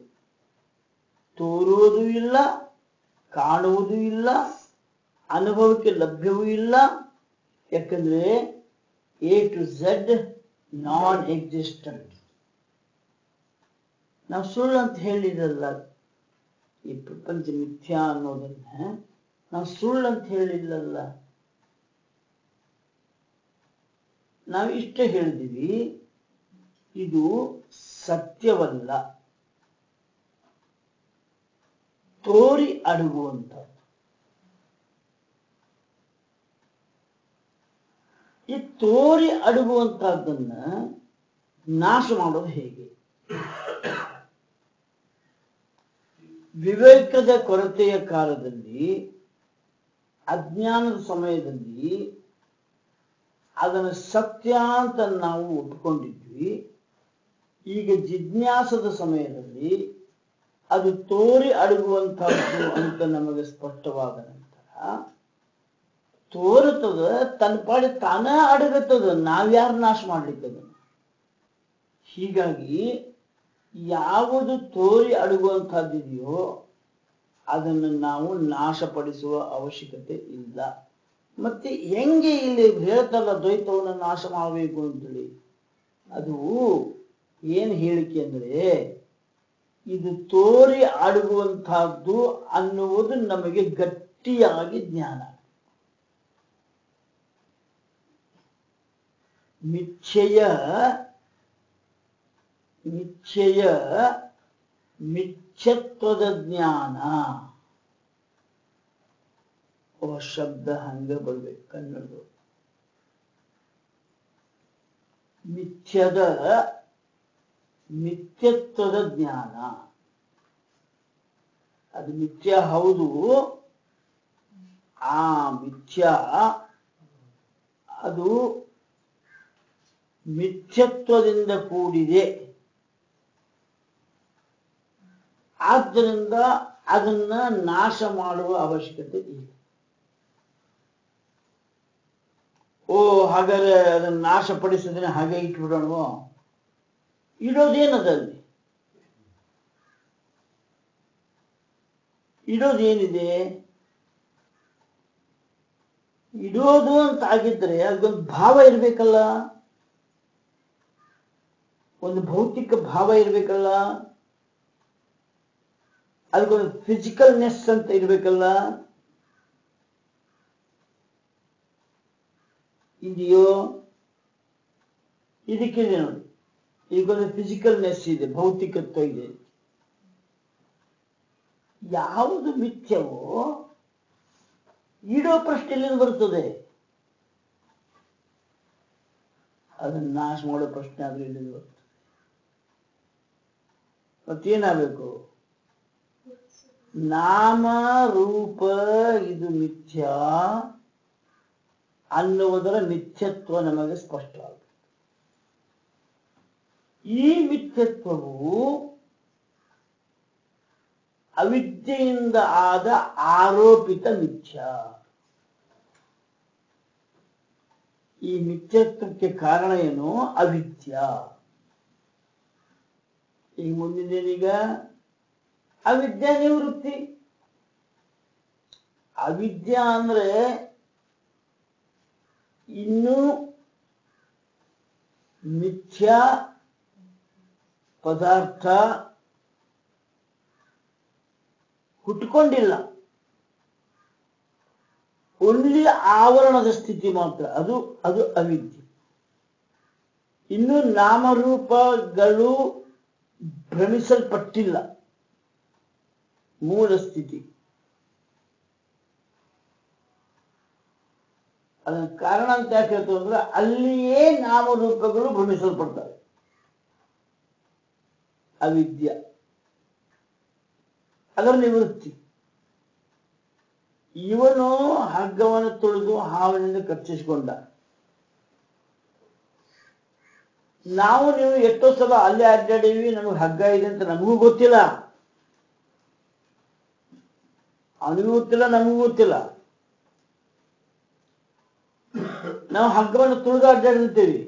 ತೋರುವುದೂ ಇಲ್ಲ ಕಾಣುವುದೂ ಇಲ್ಲ ಅನುಭವಕ್ಕೆ ಲಭ್ಯವೂ ಇಲ್ಲ ಯಾಕಂದ್ರೆ A to Z non existent ನಾವು ಸುಳ್ಳು ಅಂತ ಹೇಳಿರಲ್ಲ ಈ ಪ್ರಪಂಚ ಮಿಥ್ಯಾ ಅನ್ನೋದನ್ನ ನಾವು ಸುಳ್ಳು ಅಂತ ಹೇಳಿಲ್ಲಲ್ಲ ನಾವು ಇಷ್ಟೇ ಹೇಳಿದೀವಿ ಇದು ಸತ್ಯವಲ್ಲ ತೋರಿ ಅಡಗುವಂಥದ್ದು ಈ ತೋರಿ ಅಡಗುವಂತಹದ್ದನ್ನ ನಾಶ ಮಾಡೋದು ಹೇಗೆ ವಿವೇಕದ ಕೊರತೆಯ ಕಾಲದಲ್ಲಿ ಅಜ್ಞಾನದ ಸಮಯದಲ್ಲಿ ಅದನ್ನು ಸತ್ಯ ಅಂತ ನಾವು ಒಪ್ಪಿಕೊಂಡಿದ್ವಿ ಈಗ ಜಿಜ್ಞಾಸದ ಸಮಯದಲ್ಲಿ ಅದು ತೋರಿ ಅಡಗುವಂತಹದ್ದು ಅಂತ ನಮಗೆ ಸ್ಪಷ್ಟವಾದ ನಂತರ ತೋರುತ್ತದ ತನ್ನ ಪಾಡಿ ತಾನ ಅಡಗುತ್ತದ ನಾವ್ಯಾರು ನಾಶ ಮಾಡ್ಲಿಕ್ಕದ ಹೀಗಾಗಿ ಯಾವುದು ತೋರಿ ಅಡಗುವಂತಹದ್ದಿದೆಯೋ ಅದನ್ನು ನಾವು ನಾಶಪಡಿಸುವ ಅವಶ್ಯಕತೆ ಇಲ್ಲ ಮತ್ತೆ ಹೆಂಗೆ ಇಲ್ಲಿ ಹೇಳ್ತಲ್ಲ ದ್ವೈತವನ್ನು ನಾಶ ಮಾಡಬೇಕು ಅಂತೇಳಿ ಅದು ಏನ್ ಹೇಳಿಕೆ ಅಂದ್ರೆ ಇದು ತೋರಿ ಆಡುವಂತಹದ್ದು ಅನ್ನುವುದು ನಮಗೆ ಗಟ್ಟಿಯಾಗಿ ಜ್ಞಾನ ಮಿಥ್ಯೆಯ ಮಿಥ್ಯೆಯ ಮಿಥ್ಯತ್ವದ ಜ್ಞಾನ ಓ ಶಬ್ದ ಹಂಗ ಬರ್ಬೇಕು ಕನ್ನಡದು ಮಿಥ್ಯದ ಮಿಥ್ಯತ್ವದ ಜ್ಞಾನ ಅದು ಮಿಥ್ಯ ಹೌದು ಆ ಮಿಥ್ಯ ಅದು ಮಿಥ್ಯತ್ವದಿಂದ ಕೂಡಿದೆ ಆದ್ದರಿಂದ ಅದನ್ನ ನಾಶ ಮಾಡುವ ಅವಶ್ಯಕತೆ ಇಲ್ಲ ಓ ಹಾಗಾದ್ರೆ ಅದನ್ನ ನಾಶಪಡಿಸಿದ್ರೆ ಹಾಗೆ ಇಟ್ಬಿಡೋಣ ಇಡೋದೇನದಲ್ಲಿ ಇಡೋದೇನಿದೆ ಇಡೋದು ಅಂತ ಆಗಿದ್ರೆ ಅದೊಂದು ಭಾವ ಇರ್ಬೇಕಲ್ಲ ಒಂದು ಭೌತಿಕ ಭಾವ ಇರ್ಬೇಕಲ್ಲ ಅದಕ್ಕೊಂದು ಫಿಸಿಕಲ್ನೆಸ್ ಅಂತ ಇರ್ಬೇಕಲ್ಲ ಇದೆಯೋ ಇದಕ್ಕಿದೆ ನೋಡಿ ಈಗೊಂದು ಫಿಸಿಕಲ್ನೆಸ್ ಇದೆ ಭೌತಿಕತ್ವ ಇದೆ ಯಾವುದು ಮಿಥ್ಯವೋ ಇಡೋ ಪ್ರಶ್ನೆ ಎಲ್ಲಿಂದ ಬರ್ತದೆ ಅದನ್ನ ನಾಶ ಮಾಡೋ ಪ್ರಶ್ನೆ ಆದ್ರೆ ಎಲ್ಲಿಂದ ಬರ್ತದೆ ಮತ್ತೇನಾಗಬೇಕು ನಾಮ ರೂಪ ಇದು ಮಿಥ್ಯ ಅನ್ನುವುದರ ಮಿಥ್ಯತ್ವ ನಮಗೆ ಸ್ಪಷ್ಟವಾಗುತ್ತೆ ಈ ಮಿಥ್ಯತ್ವವು ಅವಿದ್ಯೆಯಿಂದ ಆದ ಆರೋಪಿತ ಮಿಥ್ಯ ಈ ಮಿಥ್ಯತ್ವಕ್ಕೆ ಕಾರಣ ಏನು ಅವಿದ್ಯ ಈಗ ಮುಂದಿನೇನೀಗ ಅವಿದ್ಯಾ ನಿವೃತ್ತಿ ಅವಿದ್ಯಾ ಅಂದ್ರೆ ಇನ್ನೂ ಮಿಥ್ಯಾ ಪದಾರ್ಥ ಹುಟ್ಕೊಂಡಿಲ್ಲ ಒನ್ಲಿ ಆವರಣದ ಸ್ಥಿತಿ ಮಾತ್ರ ಅದು ಅದು ಅವಿದ್ಯೆ ಇನ್ನು ನಾಮರೂಪಗಳು ಭ್ರಮಿಸಲ್ಪಟ್ಟಿಲ್ಲ ಮೂಲ ಸ್ಥಿತಿ ಅದರ ಕಾರಣ ಅಂತ ಯಾಕೆ ಹೇಳ್ತು ಅಂದ್ರೆ ಅಲ್ಲಿಯೇ ನಾಮರೂಪಗಳು ಭ್ರಮಿಸಲ್ಪಡ್ತವೆ ಅವಿದ್ಯ ಅದರ ನಿವೃತ್ತಿ ಇವನು ಹಗ್ಗವನ್ನು ತುಳಿದು ಹಾವಿನಿಂದ ಕಚ್ಚಿಸಿಕೊಂಡ ನಾವು ನೀವು ಎಷ್ಟೋ ಸಲ ಅಲ್ಲೇ ಅಡ್ಡಾಡೀವಿ ನಮಗೆ ಹಗ್ಗ ಇದೆ ಅಂತ ನಮಗೂ ಗೊತ್ತಿಲ್ಲ ಅವನಿಗೂ ಗೊತ್ತಿಲ್ಲ ನಮಗೂ ಗೊತ್ತಿಲ್ಲ ನಾವು ಹಗ್ಗವನ್ನು ತುಳಿದು ಅಡ್ಡಾಡಿರ್ತೀವಿ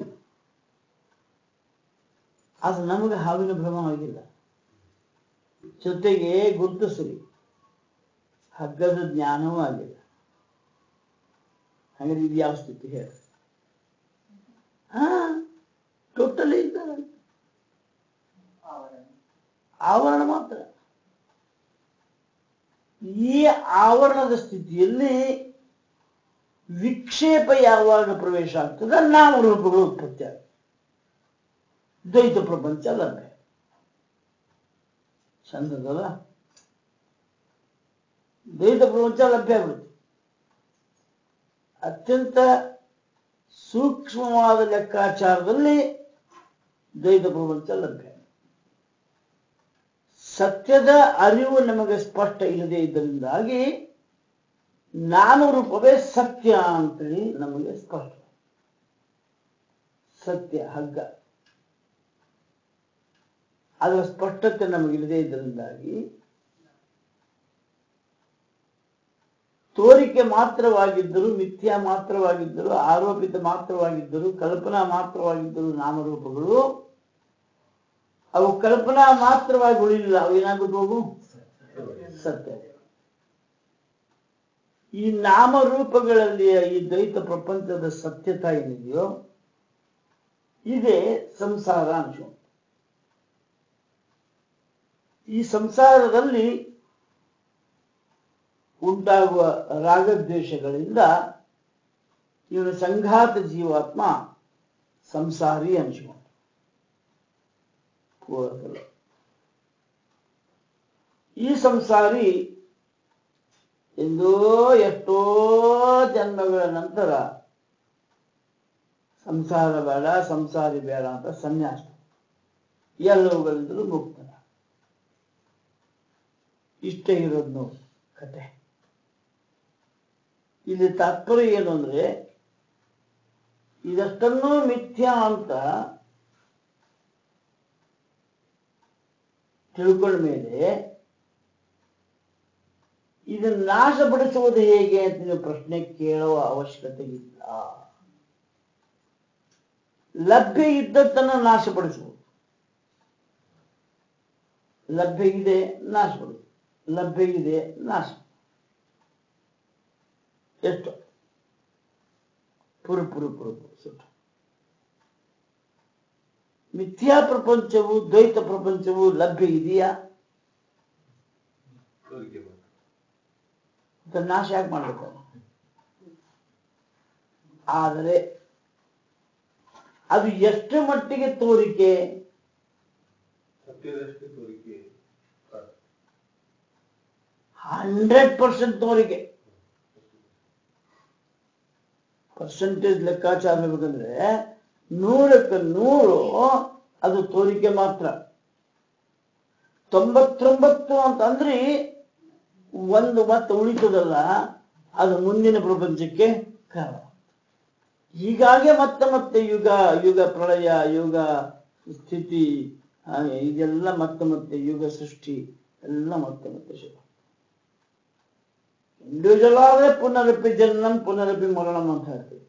ಆದ್ರೆ ನಮಗೆ ಹಾವಿನ ಭ್ರಮ ಆಗಿಲ್ಲ ಜೊತೆಗೆ ಗುರುತಿಸ್ರಿ ಹಗ್ಗದ ಜ್ಞಾನವೂ ಆಗಿಲ್ಲ ಹಾಗಾದ್ರೆ ಇದು ಯಾವ ಸ್ಥಿತಿ ಹೇಳಿ ಹಾ ಟೋಟಲಿ ಇಲ್ಲ ಆವರಣ ಮಾತ್ರ ಈ ಆವರಣದ ಸ್ಥಿತಿಯಲ್ಲಿ ವಿಕ್ಷೇಪ ಯಾವಾಗ ಪ್ರವೇಶ ಆಗ್ತದೆ ನಾಮರೂಪಗಳು ಉತ್ಪತ್ತಿ ಆಗ್ತದೆ ದ್ವೈತ ಪ್ರಪಂಚ ಲಭ್ಯ ಚಂದದಲ್ಲ ದ್ವೈತ ಪ್ರಪಂಚ ಲಭ್ಯ ಆಗ್ಬಿಡುತ್ತೆ ಅತ್ಯಂತ ಸೂಕ್ಷ್ಮವಾದ ಲೆಕ್ಕಾಚಾರದಲ್ಲಿ ದ್ವೈತ ಪ್ರಪಂಚ ಲಭ್ಯ ಸತ್ಯದ ಅರಿವು ನಮಗೆ ಸ್ಪಷ್ಟ ಇಲ್ಲದೆ ಇದ್ದರಿಂದಾಗಿ ನಾಮರೂಪವೇ ಸತ್ಯ ಅಂತೇಳಿ ನಮಗೆ ಸ್ಪಷ್ಟ ಸತ್ಯ ಹಗ್ಗ ಅದರ ಸ್ಪಷ್ಟತೆ ನಮಗಿಲ್ಲದೆ ಇದ್ದರಿಂದಾಗಿ ತೋರಿಕೆ ಮಾತ್ರವಾಗಿದ್ದರು ಮಿಥ್ಯಾ ಮಾತ್ರವಾಗಿದ್ದರು ಆರೋಪಿತ ಮಾತ್ರವಾಗಿದ್ದರು ಕಲ್ಪನಾ ಮಾತ್ರವಾಗಿದ್ದರು ನಾಮರೂಪಗಳು ಅವು ಕಲ್ಪನಾ ಮಾತ್ರವಾಗಿ ಉಳಿಲಿಲ್ಲ ಅವು ಏನಾಗ್ಬಿಟ್ಟು ಸತ್ಯ ಈ ನಾಮರೂಪಗಳಲ್ಲಿಯ ಈ ದ್ವೈತ ಪ್ರಪಂಚದ ಸತ್ಯತಾ ಏನಿದೆಯೋ ಇದೇ ಸಂಸಾರ ಅಂಶ ಈ ಸಂಸಾರದಲ್ಲಿ ಉಂಟಾಗುವ ರಾಗದ್ವೇಷಗಳಿಂದ ಇವನ ಸಂಘಾತ ಜೀವಾತ್ಮ ಸಂಸಾರಿ ಅನಿಸಿಕೊಂಡ ಪೂರ್ವಕಲ್ಲ. ಈ ಸಂಸಾರಿ ಎಂದೋ ಎಷ್ಟೋ ಜನ್ಮಗಳ ನಂತರ ಸಂಸಾರ ಬೇಡ ಸಂಸಾರಿ ಬೇಡ ಅಂತ ಸನ್ಯಾಸ ಎಲ್ಲವುಗಳಿಂದಲೂ ಮುಕ್ತನ ಇಷ್ಟೇ ಇರೋದು ನೋಡಿ ಕತೆ ಇಲ್ಲಿ ತಾತ್ಪರ್ಯ ಏನು ಅಂದ್ರೆ ಇದಷ್ಟನ್ನೂ ಮಿಥ್ಯಾ ಅಂತ ತಿಳ್ಕೊಂಡ ಮೇಲೆ ಇದನ್ನು ನಾಶಪಡಿಸುವುದು ಹೇಗೆ ಅಂತ ನೀವು ಪ್ರಶ್ನೆ ಕೇಳುವ ಅವಶ್ಯಕತೆ ಇಲ್ಲ ಲಭ್ಯ ಇದ್ದದ್ದನ್ನು ನಾಶಪಡಿಸುವುದು ಲಭ್ಯ ಇದೆ ನಾಶಪಡಿಸುವುದು ಲಭ್ಯ ಇದೆ ನಾಶ ಎಷ್ಟು ಪುರು ಪುರು ಪುರು ಪುರು ಸುಟ್ಟು ಮಿಥ್ಯಾ ಪ್ರಪಂಚವು ದ್ವೈತ ಪ್ರಪಂಚವು ಲಭ್ಯ ಇದೆಯಾ ಅದನ್ನ ನಾಶ ಯಾಕೆ ಮಾಡ್ಬೇಕು ಆದರೆ ಅದು ಎಷ್ಟು ಮಟ್ಟಿಗೆ ತೋರಿಕೆ ಸತ್ಯದಷ್ಟೇ ತೋರಿಕೆ ಹಂಡ್ರೆಡ್ ಪರ್ಸೆಂಟ್ ತೋರಿಕೆ ಪರ್ಸೆಂಟೇಜ್ ಲೆಕ್ಕಾಚಾರ ಹೇಳ್ಬೇಕಂದ್ರೆ ನೂರಕ್ಕೆ ನೂರು ಅದು ತೋರಿಕೆ ಮಾತ್ರ ತೊಂಬತ್ತೊಂಬತ್ತು ಅಂತಂದ್ರೆ ಒಂದು ಮತ್ತೆ ಉಳಿತದಲ್ಲ ಅದು ಮುಂದಿನ ಪ್ರಪಂಚಕ್ಕೆ ಕಾರಣ ಹೀಗಾಗಿ ಮತ್ತೆ ಮತ್ತೆ ಯುಗ ಯುಗ ಪ್ರಳಯ ಯುಗ ಸ್ಥಿತಿ ಆ, ಇದೆಲ್ಲ ಮತ್ತೆ ಮತ್ತೆ ಯುಗ ಸೃಷ್ಟಿ ಎಲ್ಲ ಮತ್ತೆ ಮತ್ತೆ ಶುರು ಇಂಡಿವಿಜುವಲ್ ಆದ್ರೆ ಪುನರಪಿ ಜನನಂ ಪುನರಪಿ ಮರಣಂ ಅಂತ ಹೇಳ್ತೀವಿ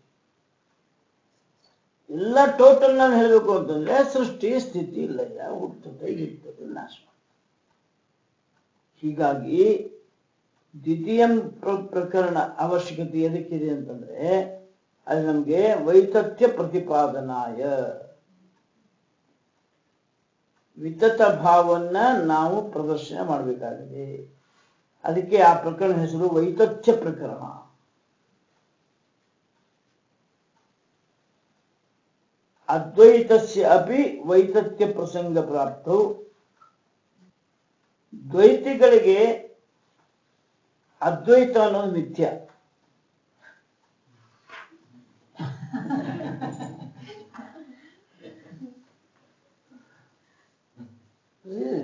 ಎಲ್ಲ ಟೋಟಲ್ ನಾನು ಹೇಳಬೇಕು ಅಂತಂದ್ರೆ ಸೃಷ್ಟಿ ಸ್ಥಿತಿ ಲಯ ಹುಟ್ಟುತ್ತದೆ ಇರ್ತದೆ ನಾಶ ಹೀಗಾಗಿ ದ್ವಿತೀಯ ಪ್ರ- ಪ್ರಕರಣ ಅವಶ್ಯಕತೆ ಎದಕ್ಕಿದೆ ಅಂತಂದ್ರೆ ಅದು ನಮಗೆ ವೈತಥ್ಯ ಪ್ರತಿಪಾದನಾಯ ವಿತತ ಭಾವನ್ನ ನಾವು ಪ್ರದರ್ಶನ ಮಾಡಬೇಕಾಗಿದೆ ಅದಕ್ಕೆ ಆ ಪ್ರಕರಣ ಹೆಸರು ವೈತಥ್ಯ ಪ್ರಕರಣ ಅದ್ವೈತಸ್ಯ ಅಪಿ ವೈತಥ್ಯ ಪ್ರಸಂಗ ಪ್ರಾಪ್ತವು ದ್ವೈತಿಗಳಿಗೆ ಅದ್ವೈತ ಅನ್ನೋದು ಮಿಥ್ಯ ಹ್ಮ್.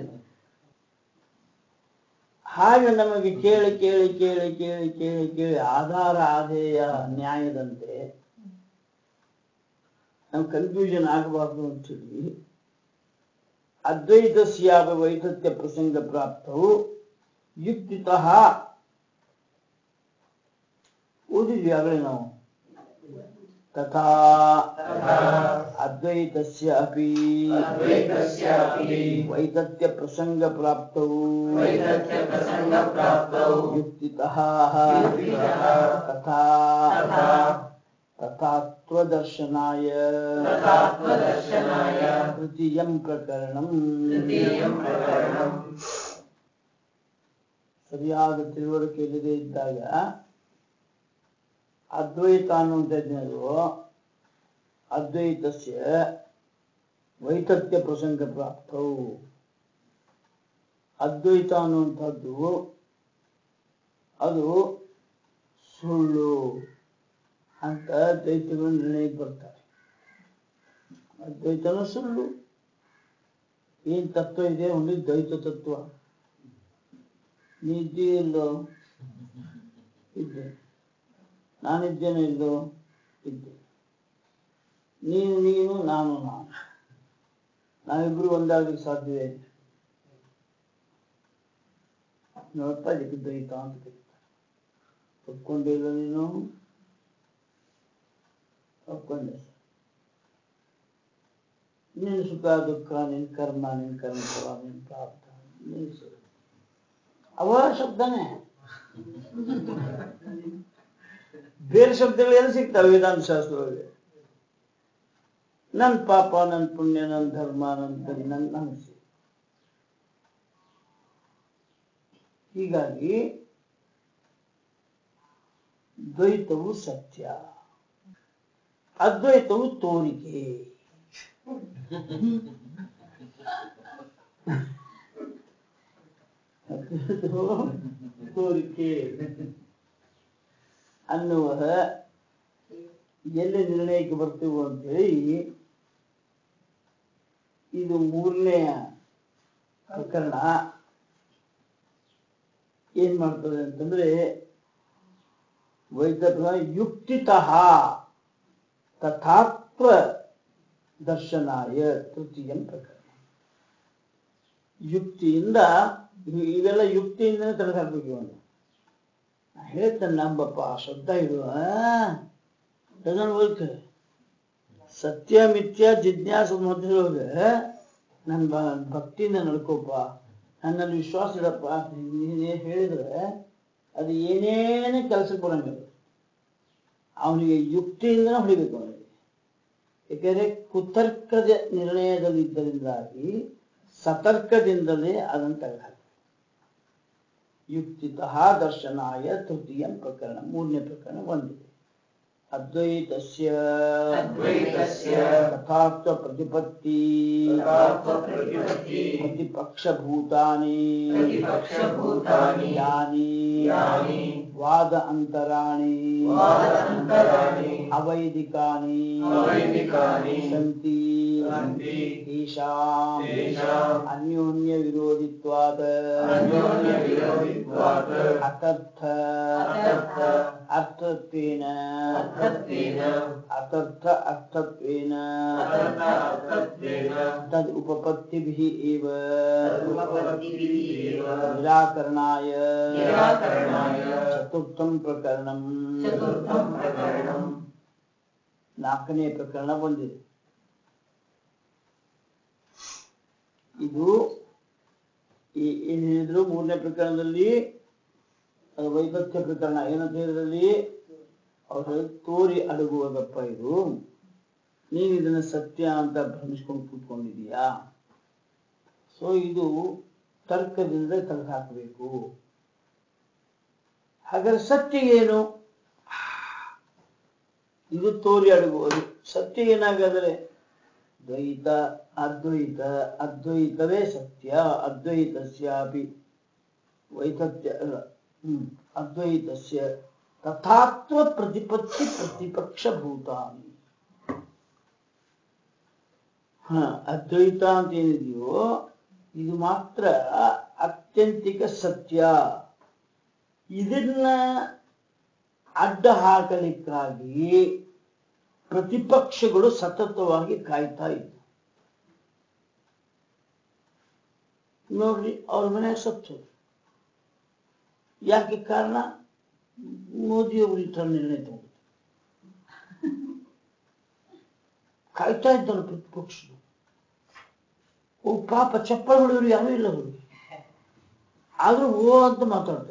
ಹಾಗೆ ನಮಗೆ ಕೇಳಿ ಕೇಳಿ ಕೇಳಿ ಕೇಳಿ ಕೇಳಿ ಕೇಳಿ ಆಧಾರ ಆಧೇಯ ನ್ಯಾಯದಂತೆ ನಾವು ಕನ್ಫ್ಯೂಷನ್ ಆಗಬಾರ್ದು ಅಂತೇಳಿ ಅದ್ವೈತಸ್ಯಾವ ವೈತಥ್ಯ ಪ್ರಸಂಗ ಪ್ರಾಪ್ತವು ಯುಕ್ತಿತಃ ಓದಿದ್ವಿ ಆಗಲೇ ನಾವು ತಥಾ ಅದ್ವೈತಸ್ಯ ಅಪಿ ಅದ್ವೈತಸ್ಯಾಪಿ ವೈತಥ್ಯ ಪ್ರಸಂಗ ಪ್ರಾಪ್ತವು वैतथ्यप्रसङ्गप्राप्तौ ಯುಕ್ತಿತಃ ಯುಕ್ತಿತಃ ತಥಾ तथा ತಥಾತ್ವದರ್ಶನಾಯ तथात्मदर्शनाय ತೃತೀಯಂ ಪ್ರಕರಣಂ तृतीयं प्रकरणम् ಸರಿಯಾದ ತಿಳುವಳಿಕೆ ಇಲ್ಲದೆ ಇದ್ದಾಗ ಅದ್ವೈತ ಅನ್ನುವಂಥದ್ದು ಅದ್ವೈತಸ್ಯ ವೈತಥ್ಯ ಪ್ರಸಂಗ ಪ್ರಾಪ್ತವು ಅದ್ವೈತ ಅನ್ನುವಂಥದ್ದು ಅದು ಸುಳ್ಳು ಅಂತ ದ್ವೈತಗಳು ನಿರ್ಣಯಕ್ಕೆ ಬರ್ತಾರೆ ಅದ್ವೈತನೂ ಸುಳ್ಳು ಏನ್ ತತ್ವ ಇದೆ ಒಂದು ದ್ವೈತ ತತ್ವ ನೀ ಇದ್ದೀ ಇಲ್ಲೋ ಇದ್ದೆ ನಾನಿದ್ದೇನೆ ಇಲ್ಲೋ ಇದ್ದೆ ನೀನು ನೀನು ನಾನು ನಾನು ನಾವಿಬ್ರು ಒಂದಾಗಲಿಕ್ಕೆ ಸಾಧ್ಯವೇ ನೋಡಪ್ಪ ಇದಕ್ಕೆ ದ್ವೈತ ಅಂತ ಕರೀತಾರೆ ಒಪ್ಕೊಂಡಿಲ್ಲ ನೀನು ಒಪ್ಕೊಂಡೆ ನಿನ್ನ ಸುಖ ದುಃಖ ನಿನ್ ಕರ್ಮ ನಿನ್ ಕರ್ಮಫಲ ನಿನ್ ಪ್ರಾಪ್ತ ನಿನ್ ಸುಖ ಅವ ಶಬ್ದನೇ ಬೇರೆ ಶಬ್ದಗಳು ಎಲ್ಲಿ ಸಿಗ್ತವೆ ವೇದಾಂತ ಶಾಸ್ತ್ರದಲ್ಲಿ ನನ್ ಪಾಪ ನನ್ ಪುಣ್ಯ ನನ್ ಧರ್ಮ ನನ್ ಕರಿ ನನ್ ನನ್ಸಿ ಹೀಗಾಗಿ ದ್ವೈತವು ಸತ್ಯ ಅದ್ವೈತವು ತೋರಿಕೆ ಅದ್ವೈತವು ತೋರಿಕೆ ಅನ್ನುವ ಎಲ್ಲಿ ನಿರ್ಣಯಕ್ಕೆ ಬರ್ತೀವೋ ಅಂತೇಳಿ ಇದು ಮೂರನೆಯ ಪ್ರಕರಣ ಏನ್ ಮಾಡ್ತದೆ ಅಂತಂದ್ರೆ ವೈದ್ಯ ಯುಕ್ತಿತಃ ತಥಾತ್ವ ದರ್ಶನಾಯ ತೃತೀಯ ಪ್ರಕರಣ ಯುಕ್ತಿಯಿಂದ ಇವ್- ಇವೆಲ್ಲ ಯುಕ್ತಿಯಿಂದನೇ ತೆಗೆದುಹಾಕ್ಬೇಕು ಇವನು ಹೇಳ್ತಾನೆ ನಂಬಪ್ಪ ಶ್ರದ್ಧಾ ಇಡುವ ಡಜನ್ ವರ್ಕ್ ಸತ್ಯ ಮಿಥ್ಯ ಜಿಜ್ಞಾಸ ಮಧ್ಯದೊಳಗೆ ನನ್ನ ಬ- ಭಕ್ತಿಯಿಂದ ನಡ್ಕೋಪ ನನ್ನಲ್ಲಿ ವಿಶ್ವಾಸ ಇಡಪ್ಪ ನೀನೇ ಹೇಳಿದ್ರೆ ಅದು ಏನೇನೇ ಕೆಲಸಕ್ಕೆ ಬರಂಗಿಲ್ಲ ಅವನಿಗೆ ಯುಕ್ತಿಯಿಂದನೇ ಹೊಡಿಬೇಕು ಅವನಿಗೆ ಏಕೆಂದರೆ ಕುತರ್ಕದ ನಿರ್ಣಯದಲ್ಲಿದ್ದರಿಂದಾಗಿ ಸತರ್ಕದಿಂದಲೇ ಅದನ್ನು ತೆಗೆದುಹಾಕಿ ಯುಕ್ತಿತಃ ದರ್ಶನಾಯ ತೃತೀಯ ಪ್ರಕರಣ ಮೂರನೇ ಪ್ರಕರಣ ಒಂದಿದೆ ಅದ್ವೈತಸ್ಯ ಅದ್ವೈತಸ್ಯ ತಥಾತ್ವ ಪ್ರತಿಪತ್ತಿ ತಥಾತ್ವ ಪ್ರತಿಪತ್ತಿ ಪ್ರತಿಪಕ್ಷಭೂತಾನಿ ಪ್ರತಿಪಕ್ಷಭೂತಾನಿ ಯಾನಿ ಯಾನಿ ವಾದ ಅಂತರಾಣಿ ವಾದ ಅಂತರಾಣಿ ಅವೈದಿಕಾನಿ ಅವೈದಿಕಾನಿ ಸಂತಿ ಸಂತಿ ತೇಷಾಂ ತೇಷಾಂ ಅನ್ಯೋನ್ಯ ವಿರೋಧಿತ್ವಾದ ಅನ್ಯೋನ್ಯ ವಿರೋಧಿತ್ವಾತ್ ಅತರ್ಥ ಅತರ್ಥ ಅರ್ಥತ್ವೇನ ಅರ್ಥತ್ವೇನ ಅತರ್ಥ ಅರ್ಥತ್ವೇನ ಅತರ್ಥ ಅರ್ಥತ್ವೇನ ತದ್ ಉಪಪತ್ತಿಭಿಃ ಏವ ತದುಪಪತ್ತಿಭಿಃ ಏವ ನಿರಾಕರಣಾಯ ನಿರಾಕರಣಾಯ ಚತುರ್ಥಂ ಪ್ರಕರಣಂ ಚತುರ್ಥಂ ಪ್ರಕರಣಂ ನಾಲ್ಕನೇ ಪ್ರಕರಣ ಬಂದಿದೆ ಇದು ಈ- ಏನ್ ಹೇಳಿದ್ರು ಮೂರನೇ ಪ್ರಕರಣದಲ್ಲಿ ಅದು ವೈಪಥ್ಯ ಪ್ರಕರಣ ಏನಂತ ಹೇಳಿದ್ರಲ್ಲಿ ಅವರು ತೋರಿ ಅಡಗುವುದಪ್ಪ ಇದು ನೀನು ಇದನ್ನ ಸತ್ಯ ಅಂತ ಭ್ರಮಿಸ್ಕೊಂಡು ಕೂತ್ಕೊಂಡಿದೀಯಾ ಸೊ ಇದು ತರ್ಕದಿಂದ ತೆಗೆದು ಹಾಕಬೇಕು ಹಾಗಾದ್ರೆ ಸತ್ಯ ಏನು ಇದು ತೋರಿ ಅಡಗುವುದು ಸತ್ಯ ಏನಾಗಾದರೆ ದ್ವೈತ ಅದ್ವೈತ ಅದ್ವೈತವೇ ಸತ್ಯ ಅದ್ವೈತಸ್ಯಾಪಿ ವೈತತ್ಯ ಅಲ್ಲ, ಹ್ಮ್ ಅದ್ವೈತಸ್ಯ ತಥಾತ್ವ ಪ್ರತಿಪತ್ತಿ ಪ್ರತಿಪಕ್ಷ ಭೂತಾನಿ ಹ ಅದ್ವೈತ ಅಂತ ಏನಿದೆಯೋ ಇದು ಮಾತ್ರ ಅತ್ಯಂತಿಕ ಸತ್ಯ ಇದನ್ನ ಅಡ್ಡ ಹಾಕಲಿಕ್ಕಾಗಿ ಪ್ರತಿಪಕ್ಷಗಳು ಸತತವಾಗಿ ಕಾಯ್ತಾ ಇದ್ವು ನೋಡ್ರಿ ಅವ್ರ ಮನೆಯಾಗ ಸತ್ತು ಯಾಕೆ ಕಾರಣ ಮೋದಿಯವರು ಈ ಥರ ನಿರ್ಣಯ ತಗೊಂಡು ಕಾಯ್ತಾ ಇದ್ದರು ಪ್ರತಿಪಕ್ಷರು ಓ ಪಾಪ ಚಪ್ಪಲ್ ಹೊಡೆಯವರು ಯಾರೂ ಇಲ್ಲ ಅವರು ಆದ್ರೂ ಓ ಅಂತ ಮಾತಾಡ್ತಾರೆ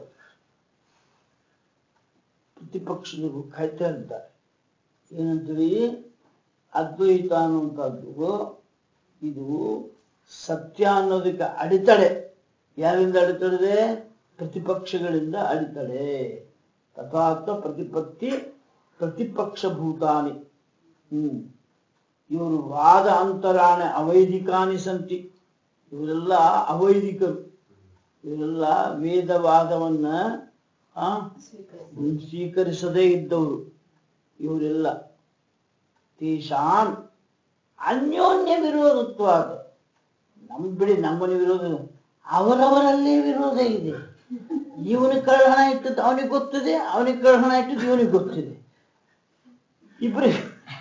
ಪ್ರತಿಪಕ್ಷದವರು ಕಾಯ್ತಾ ಇದ್ದಾರೆ ಏನಂತೀವಿ ಅದ್ವೈತ ಅನ್ನುವಂಥದ್ದು ಇದು ಸತ್ಯ ಅನ್ನೋದಕ್ಕೆ ಅಡೆತಡೆ ಯಾರಿಂದ ಅಡೆತಡೆ ಪ್ರತಿಪಕ್ಷಗಳಿಂದ ಅಡೆತಡೆ ತಥಾತ್ವ ಪ್ರತಿಪತ್ತಿ ಪ್ರತಿಪಕ್ಷ ಭೂತಾನಿ ಹ್ಮ್ ಇವರು ವಾದ ಅಂತರಾಣ ಅವೈದಿಕಾನಿ ಸಂತಿ ಇವರೆಲ್ಲ ಅವೈದಿಕರು ಇವರೆಲ್ಲ ವೇದವಾದವನ್ನ ಆ ಸ್ವೀಕರಿಸದೇ ಇದ್ದವರು ಇವರೆಲ್ಲ ತೇಷಾಂ ಅನ್ಯೋನ್ಯ ವಿರೋಧತ್ವ ಅದು ನಮ್ ಬಿಡಿ ನಮ್ಮನೆ ವಿರೋಧ ಇಲ್ಲ. ಅವರವರಲ್ಲೇ ವಿರೋಧ ಇದೆ ಇವನಿಗೆ ಕಳ್ಳಹಣ ಇಟ್ಟದ್ದು ಅವನಿಗೆ ಗೊತ್ತಿದೆ ಅವನಿಗೆ ಕಳ್ಳಹಣ ಇಟ್ಟದ್ದು ಇವನಿಗೆ ಗೊತ್ತಿದೆ ಇಬ್ಬರಿಗೆ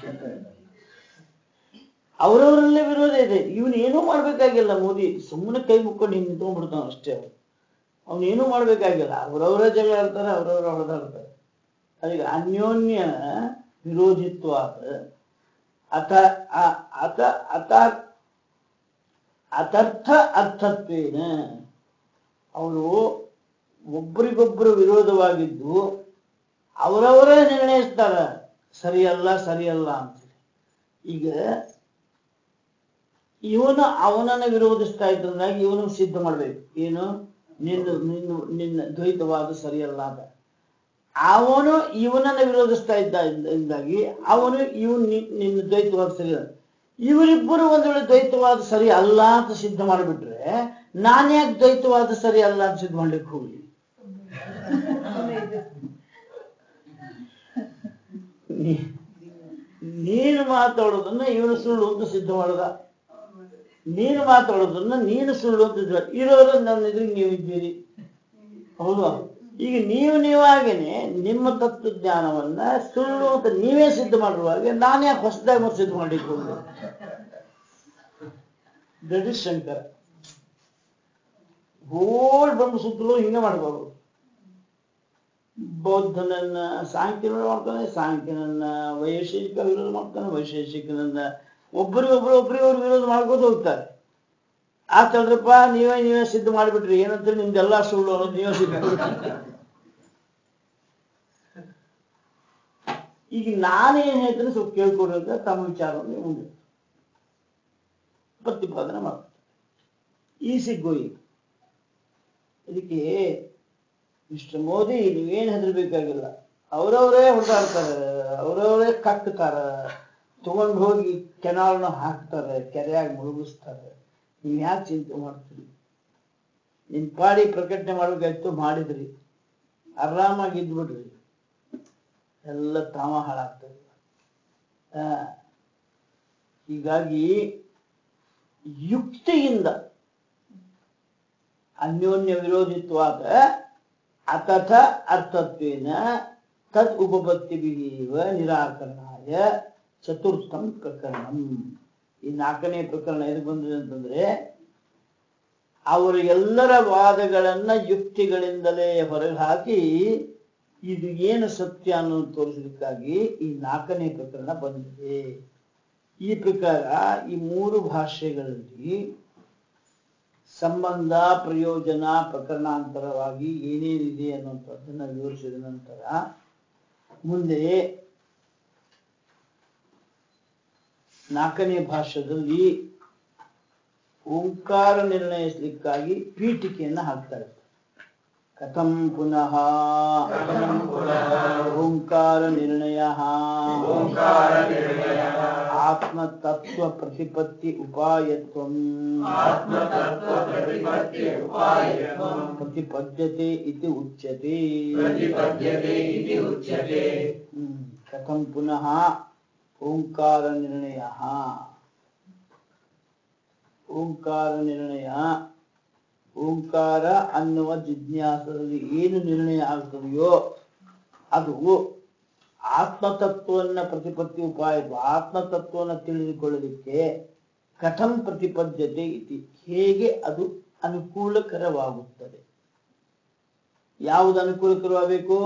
ಅವರವರಲ್ಲೇ ವಿರೋಧ ಇದೆ ಇವನು ಏನೂ ಮಾಡ್ಬೇಕಾಗಿಲ್ಲ ಮೋದಿ ಸುಮ್ಮನೆ ಕೈ ಮುಕ್ಕೊಂಡು ಹಿಂಗೆ ನಿಂತ್ಕೊಂಡ್ಬಿಡ್ತಾನ ಅಷ್ಟೇ ಅವನು ಅವನೇನೂ ಮಾಡ್ಬೇಕಾಗಿಲ್ಲ ಅವರವರ ಜಗಳ ಆಡ್ತಾರೆ ಅವರವರ ಹೊಡೆದಾಡ್ತಾರೆ ಅದಕ್ಕೆ ಅನ್ಯೋನ್ಯ ವಿರೋಧಿತ್ವ ಅಥ ಅ- ಅಥ ಅಥ ಅಥರ್ಥ ಅರ್ಥತ್ವೇನ ಅವರು ಒಬ್ಬರಿಗೊಬ್ಬರು ವಿರೋಧವಾಗಿದ್ದು ಅವರವರೇ ನಿರ್ಣಯಿಸ್ತಾರ ಸರಿಯಲ್ಲ ಸರಿಯಲ್ಲ ಅಂತ ಈಗ ಇವನು ಅವನನ್ನ ವಿರೋಧಿಸ್ತಾ ಇದ್ದಂಗಾಗಿ ಇವನು ಸಿದ್ಧ ಮಾಡ್ಬೇಕು ಏನು ನಿನ್ನ ನಿನ್ನ ನಿನ್ನ ದ್ವೈತವಾದ ಸರಿಯಲ್ಲ ಅಂತ ಅವನು ಇವನನ್ನ ವಿರೋಧಿಸ್ತಾ ಇದ್ದ ಇಂದಾಗಿ ಅವನು ಇವನ್ ನಿ- ನಿನ್ನ ದ್ವೈತವಾದ ಸರಿಯಲ್ಲ ಇವರಿಬ್ಬರು ಒಂದ್ ವೇಳೆ ದ್ವೈತವಾದ ಸರಿ ಅಲ್ಲ ಅಂತ ಸಿದ್ಧ ಮಾಡಿಬಿಟ್ರೆ ನಾನು ಯಾಕೆ ದ್ವೈತವಾದ ಸರಿ ಅಲ್ಲ ಅಂತ ಸಿದ್ಧ ಮಾಡ್ಲಿಕ್ಕೆ ಹೋಗ್ಲಿ ನೀ- ನೀನು ಮಾತಾಡೋದನ್ನ ಇವನು ಸುಳ್ಳು ಅಂತ ಸಿದ್ಧ ಮಾಡದ ನೀನು ಮಾತಾಡೋದನ್ನ ನೀನು ಸುಳ್ಳು ಅಂತ ಸಿದ್ಧ ಮಾಡ- ಇರೋರು ನನ್ನ ಎದುರಿಗೆ ನೀವು ಇದ್ದೀರಿ ಹೌದಾ ಈಗ ನೀವು ನೀವಾಗೇನೆ ನಿಮ್ಮ ತತ್ವಜ್ಞಾನವನ್ನ ಸುಳ್ಳು ಅಂತ ನೀವೇ ಸಿದ್ಧ ಮಾಡಿರುವಾಗ ನಾನು ಯಾಕೆ ಹೊಸದಾಗಿ ಮತ್ತೆ ಸಿದ್ಧ ಮಾಡ್ಲಿಕ್ಕೆ ಹೋಗ್ಬೇಕು ದಟ್ ಇಸ್ ಶಂಕರ ಹೋಲ್ ಬ್ರಹ್ಮಸೂತ್ರಗಳು ಹಿಂಗೆ ಮಾಡಬಾರ್ದು ಬೌದ್ಧನನ್ನ ಸಾಂಖ್ಯ ವಿರೋಧ ಮಾಡ್ತಾನೆ ಸಾಂಖ್ಯನನ್ನ ವೈಶೇಷಿಕ ವಿರೋಧ ಮಾಡ್ತಾನೆ ವೈಶೇಷಿಕನನ್ನ ಒಬ್ಬರಿಗೊಬ್ರು ಒಬ್ರಿಗೊಬ್ರು ವಿರೋಧ ಮಾಡ್ಕೋತ ಹೋಗ್ತಾರೆ ಆ ಚಂದ್ರಪ್ಪ ನೀವೇ ನೀವೇ ಸಿದ್ಧ ಮಾಡಿಬಿಟ್ರಿ ಏನಂತ ನಿಮ್ದೆಲ್ಲ ಸುಳ್ಳು ಅನ್ನೋದು ನೀವೇ ಸಿದ್ಧ ಮಾಡ್ಬಿಟ್ರಿ. ಈಗ ನಾನೇನ್ ಹೇಳ್ತೇನೆ ಸ್ವಲ್ಪ ಕೇಳ್ಕೊಡ್ರಿ ಅಂತ ತಮ್ಮ ವಿಚಾರವನ್ನು ಮುಂದೆ ಪ್ರತಿಪಾದನೆ ಮಾಡ್ತಾರೆ ಈಸಿ ಗೋಯಿಂಗ್ ಇದಕ್ಕೆ ಮಿಸ್ಟರ್ ಮೋದಿ ನೀವೇನು ಹೆದರ್ಬೇಕಾಗಿಲ್ಲ ಅವರವರೇ ಹೊಡೆದಾಡ್ತಾರೆ ಅವರವರೇ ಕಕ್ಕುತ್ತಾರ ತಗೊಂಡು ಹೋಗಿ ಕೆನಾಲ್ನ ಹಾಕ್ತಾರೆ ಕೆರೆಯಾಗಿ ಮುಳುಗಿಸ್ತಾರೆ ನೀವು ಯಾಕೆ ಚಿಂತೆ ಮಾಡ್ತೀರಿ ನಿನ್ ಪಾಡಿ ಪ್ರಕಟಣೆ ಮಾಡ್ಬೇಕಾಯ್ತು ಮಾಡಿದ್ರಿ ಆರಾಮಾಗಿ ಇದ್ಬಿಡ್ರಿ ಎಲ್ಲ ತಾಮ ಹಾಳಾಗ್ತದೆ ಆ, ಹೀಗಾಗಿ ಯುಕ್ತಿಯಿಂದ ಅನ್ಯೋನ್ಯ ವಿರೋಧಿತ್ವಾದ ಅತಥ ಅರ್ಥತ್ವೇನ ತದ್ ಉಪಪತ್ತಿಭಿವ ನಿರಾಕರಣಾಯ ಚತುರ್ಥಂ ಪ್ರಕರಣಂ ಈ ನಾಲ್ಕನೇ ಪ್ರಕರಣ ಎದು ಬಂದಿದೆ ಅಂತಂದ್ರೆ ಅವರು ಎಲ್ಲರ ವಾದಗಳನ್ನ ಯುಕ್ತಿಗಳಿಂದಲೇ ಹೊರಗೆ ಹಾಕಿ ಇದು ಏನು ಸತ್ಯ ಅನ್ನೋದು ತೋರಿಸಲಿಕ್ಕಾಗಿ ಈ ನಾಲ್ಕನೇ ಪ್ರಕರಣ ಬಂದಿದೆ ಈ ಪ್ರಕಾರ ಈ ಮೂರು ಭಾಷೆಗಳಲ್ಲಿ ಸಂಬಂಧ ಪ್ರಯೋಜನ ಪ್ರಕರಣಾಂತರವಾಗಿ ಏನೇನಿದೆ ಅನ್ನುವಂಥದ್ದನ್ನ ವಿವರಿಸಿದ ನಂತರ ಮುಂದೆ ನಾಲ್ಕನೇ ಭಾಷೆಯಲ್ಲಿ ಓಂಕಾರ ನಿರ್ಣಯಿಸಲಿಕ್ಕಾಗಿ ಪೀಠಿಕೆಯನ್ನ ಹಾಕ್ತಾ ಇದ್ದಾರೆ ಕಥಂ ಪುನಃ ಕಥಂ ಪುನಃ ಓಂಕಾರ ನಿರ್ಣಯ ಓಂಕಾರನಿರ್ಣಯಃ ಆತ್ಮತತ್ವ ಪ್ರತಿಪತ್ತಿ ಉಪಾಯತ್ವಂ ಆತ್ಮತತ್ವಪ್ರತಿಪತ್ತಿ ಉಪಾಯತ್ವಂ ಪ್ರತಿಪದ್ಯತೆ ಇತಿ ಉಚ್ಯತೆ ಪ್ರತಿಪದ್ಯತೆ ಇತಿ ಉಚ್ಯತೆ ಹ್ಮ್. ಕಥಂ ಪುನಃ ಓಂಕಾರ ನಿರ್ಣಯ ಓಂಕಾರ ನಿರ್ಣಯ ಓಂಕಾರ ಅನ್ನುವ ಜಿಜ್ಞಾಸದಲ್ಲಿ ಏನು ನಿರ್ಣಯ ಆಗ್ತದೆಯೋ ಅದು ಆತ್ಮತತ್ವವನ್ನ ಪ್ರತಿಪತ್ತಿ ಉಪಾಯ ಆತ್ಮತತ್ವವನ್ನು ತಿಳಿದುಕೊಳ್ಳಲಿಕ್ಕೆ ಕಥಂ ಪ್ರತಿಪದ್ಯತೆ ಇತಿ ಹೇಗೆ ಅದು ಅನುಕೂಲಕರವಾಗುತ್ತದೆ ಯಾವುದು ಅನುಕೂಲಕರವಾಗಬೇಕು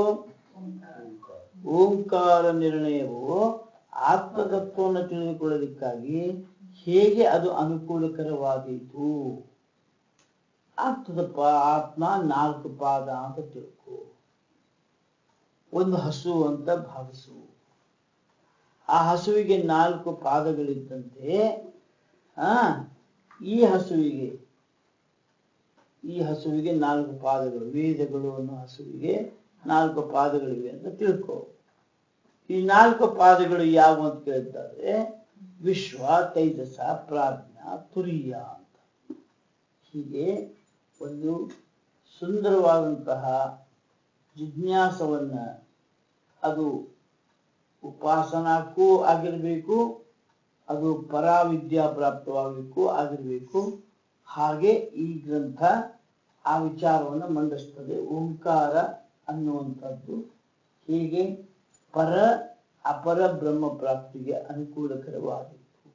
ಓಂಕಾರ ನಿರ್ಣಯವು ಆತ್ಮತತ್ವವನ್ನು ತಿಳಿದುಕೊಳ್ಳಲಿಕ್ಕಾಗಿ ಹೇಗೆ ಅದು ಅನುಕೂಲಕರವಾದೀತು ಆಗ್ತದಪ್ಪ ಆತ್ಮ ನಾಲ್ಕು ಪಾದ ಅಂತ ತಿಳ್ಕೊ ಒಂದು ಹಸು ಅಂತ ಭಾವಿಸು ಆ ಹಸುವಿಗೆ ನಾಲ್ಕು ಪಾದಗಳಿದ್ದಂತೆ ಆ ಈ ಹಸುವಿಗೆ ಈ ಹಸುವಿಗೆ ನಾಲ್ಕು ಪಾದಗಳು ವೇದಗಳು ಅನ್ನೋ ಹಸುವಿಗೆ ನಾಲ್ಕು ಪಾದಗಳಿವೆ ಅಂತ ತಿಳ್ಕೊ ಈ ನಾಲ್ಕು ಪಾದಗಳು ಯಾವುವು ಅಂತ ಕೇಳಿದ್ದಾರೆ ವಿಶ್ವ ತೈಜಸ ಪ್ರಾಜ್ಞಾ ತುರಿಯ ಅಂತ ಹೀಗೆ ಒಂದು ಸುಂದರವಾದಂತಹ ಜಿಜ್ಞಾಸವನ್ನ ಅದು ಉಪಾಸನಾಕ್ಕೂ ಆಗಿರಬೇಕು ಅದು ಪರಾವಿದ್ಯಾ ಪ್ರಾಪ್ತವಾಗಲಿಕ್ಕೂ ಆಗಿರಬೇಕು ಹಾಗೆ ಈ ಗ್ರಂಥ ಆ ವಿಚಾರವನ್ನು ಮಂಡಿಸ್ತದೆ ಓಂಕಾರ ಅನ್ನುವಂಥದ್ದು ಹೀಗೆ ಪರ ಅಪರ ಬ್ರಹ್ಮ ಪ್ರಾಪ್ತಿಗೆ ಅನುಕೂಲಕರವಾದೀತು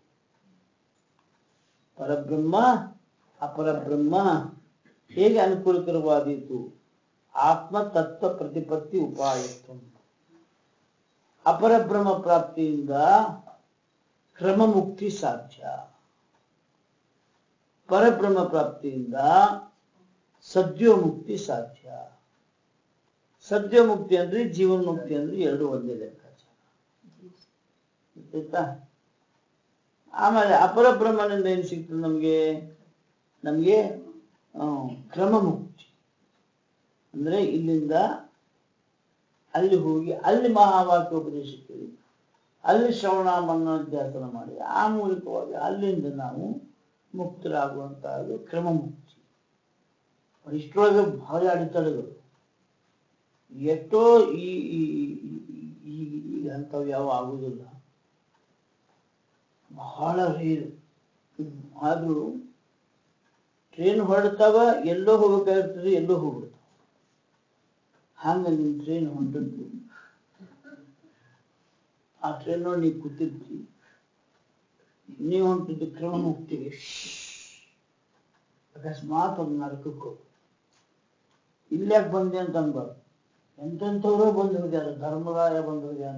ಪರಬ್ರಹ್ಮ ಅಪರ ಬ್ರಹ್ಮ ಹೇಗೆ ಅನುಕೂಲಕರವಾದೀತು ಆತ್ಮ ತತ್ವ ಪ್ರತಿಪತ್ತಿ ಉಪಾಯತ್ವ ಅಪರ ಬ್ರಹ್ಮ ಪ್ರಾಪ್ತಿಯಿಂದ ಕ್ರಮ ಮುಕ್ತಿ ಸಾಧ್ಯ ಪರಬ್ರಹ್ಮ ಪ್ರಾಪ್ತಿಯಿಂದ ಸದ್ಯೋ ಮುಕ್ತಿ ಸಾಧ್ಯ ಸದ್ಯ ಮುಕ್ತಿ ಅಂದ್ರೆ ಜೀವನ್ ಮುಕ್ತಿ ಅಂದ್ರೆ ಎರಡು ಒಂದೇ ಲೆಕ್ಕಾಚಾರ ಗೊತ್ತಾಯ್ತಾ ಆಮೇಲೆ ಅಪರ ಬ್ರಹ್ಮನಿಂದ ಏನ್ ಸಿಗ್ತದೆ ನಮ್ಗೆ ನಮ್ಗೆ ಆ, ಕ್ರಮ ಮುಕ್ತಿ ಅಂದ್ರೆ ಇಲ್ಲಿಂದ ಅಲ್ಲಿ ಹೋಗಿ ಅಲ್ಲಿ ಮಹಾವಾಕ್ಯ ಉಪದೇಶ ಕೇಳಿ ಅಲ್ಲಿ ಶ್ರವಣ ಮನ್ನೋಧ್ಯಾಸನ ಮಾಡಿ ಆ ಮೂಲಕವಾಗಿ ಅಲ್ಲಿಂದ ನಾವು ಮುಕ್ತರಾಗುವಂತಹದ್ದು ಕ್ರಮ ಮುಕ್ತಿ ಇಷ್ಟರೊಳಗೆ ಬಹಳ ಅಡೆತಡೆಗಳು ಎಷ್ಟೋ ಈ ಈ ಈ- ಈ- ಈಗ ಅಂಥವು ಯಾವ ಆಗುವುದಿಲ್ಲ ಬಹಳ ರೇರು ಆದ್ರೂ ಟ್ರೈನ್ ಹೊರಡ್ತಾವ ಎಲ್ಲೋ ಹೋಗ್ಬೇಕಾಗಿರ್ತದೆ ಎಲ್ಲೋ ಹೋಗ್ಬಿಡ್ತಾವ ಹಂಗ ನಿಮ್ ಟ್ರೈನ್ ಹೊಂಟದ್ದು ಆ ಟ್ರೈನ್ ನೋಡಿ ನೀವು ಕೂತಿರ್ತಿ ನೀವು ಹೊಂಟಿದ್ದು ಕ್ರಮ ಮುಕ್ತಿಗೆ ಅಕಸ್ಮಾತ್ ಒಂದು ನರಕಕ್ಕೆ ಹೋಗು ಇಲ್ಯಾಕೆ ಬಂದೆ ಅಂತ ಅನ್ಬಾರ್ದು ಎಂತೆಂಥವ್ರೋ ಬಂದು ಹೋಗ್ಯಾರ ಧರ್ಮರಾಯ ಬಂದು ಹೋಗ್ಯಾನ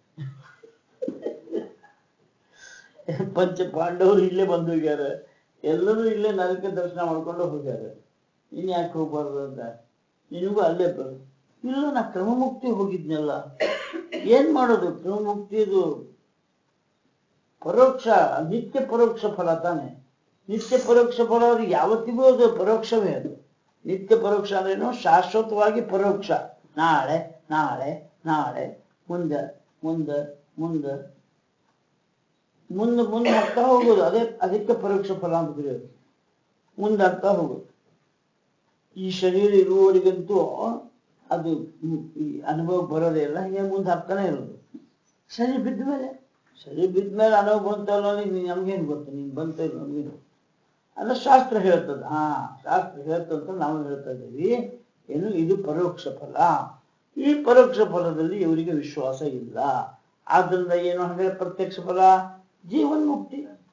ಪಂಚ ಪಾಂಡವರು ಇಲ್ಲೇ ಬಂದು ಹೋಗ್ಯಾರ ಎಲ್ಲರೂ ಇಲ್ಲೇ ನರಕ ದರ್ಶನ ಮಾಡ್ಕೊಂಡು ಹೋಗ್ಯಾರ ಇನ್ ಯಾಕೆ ಹೋಗ್ಬಾರ್ದು ಅಂತ ನಿನಗೂ ಅಲ್ಲೇ ಬರು ಇಲ್ಲ ನಾ ಕ್ರಮಮುಕ್ತಿ ಹೋಗಿದ್ನಲ್ಲ ಏನ್ ಮಾಡೋದು ಕ್ರಮಮುಕ್ತಿದು ಪರೋಕ್ಷ ನಿತ್ಯ ಪರೋಕ್ಷ ಫಲ ತಾನೆ ನಿತ್ಯ ಪರೋಕ್ಷ ಫಲ ಅದು ಯಾವತ್ತಿಗೂ ಅದು ಪರೋಕ್ಷವೇ ಅದು ನಿತ್ಯ ಪರೋಕ್ಷ ಅಂದ್ರೇನು ಶಾಶ್ವತವಾಗಿ ಪರೋಕ್ಷ ನಾಳೆ ನಾಳೆ ನಾಳೆ ಮುಂದೆ ಮುಂದೆ ಮುಂದೆ ಮುಂದೆ ಮುಂದೆ ಆಗ್ತಾ ಹೋಗೋದು ಅದೇ ಅದಕ್ಕೆ ಪರೋಕ್ಷ ಫಲ ಅಂತ ಕರೆಯೋದು ಮುಂದೆ ಆಗ್ತಾ ಹೋಗೋದು ಈ ಶರೀರ ಇರುವವರಿಗಂತೂ ಅದು ಹ್ಮ್, ಈ ಅನುಭವ ಬರೋದೇ ಇಲ್ಲ ಹೀಗೆ ಮುಂದೆ ಆಗ್ತಾನೆ ಇರೋದು ಶರೀರ ಬಿದ್ದ ಮೇಲೆ ಶರೀರ ಬಿದ್ದ ಮೇಲೆ ಅನುಭವ ಬಂತಲ್ಲ ನಮ್ಗೇನು ಗೊತ್ತು ನೀನ್ ಬಂತ ಇಲ್ಲ ನಮ್ಗೇನು ಅಲ್ಲ ಶಾಸ್ತ್ರ ಹೇಳ್ತದ ಹಾ ಶಾಸ್ತ್ರ ಹೇಳ್ತಂತ ನಾವು ಹೇಳ್ತಾ ಇದ್ದೀವಿ ಏನು ಇದು ಪರೋಕ್ಷ ಫಲ ಈ ಪರೋಕ್ಷ ಫಲದಲ್ಲಿ ಇವರಿಗೆ ವಿಶ್ವಾಸ ಇಲ್ಲ ಆದ್ರಿಂದ ಏನು ಅಂದ್ರೆ ಪ್ರತ್ಯಕ್ಷ ಫಲ ಜೀವನ್ ಮುಕ್ತಿ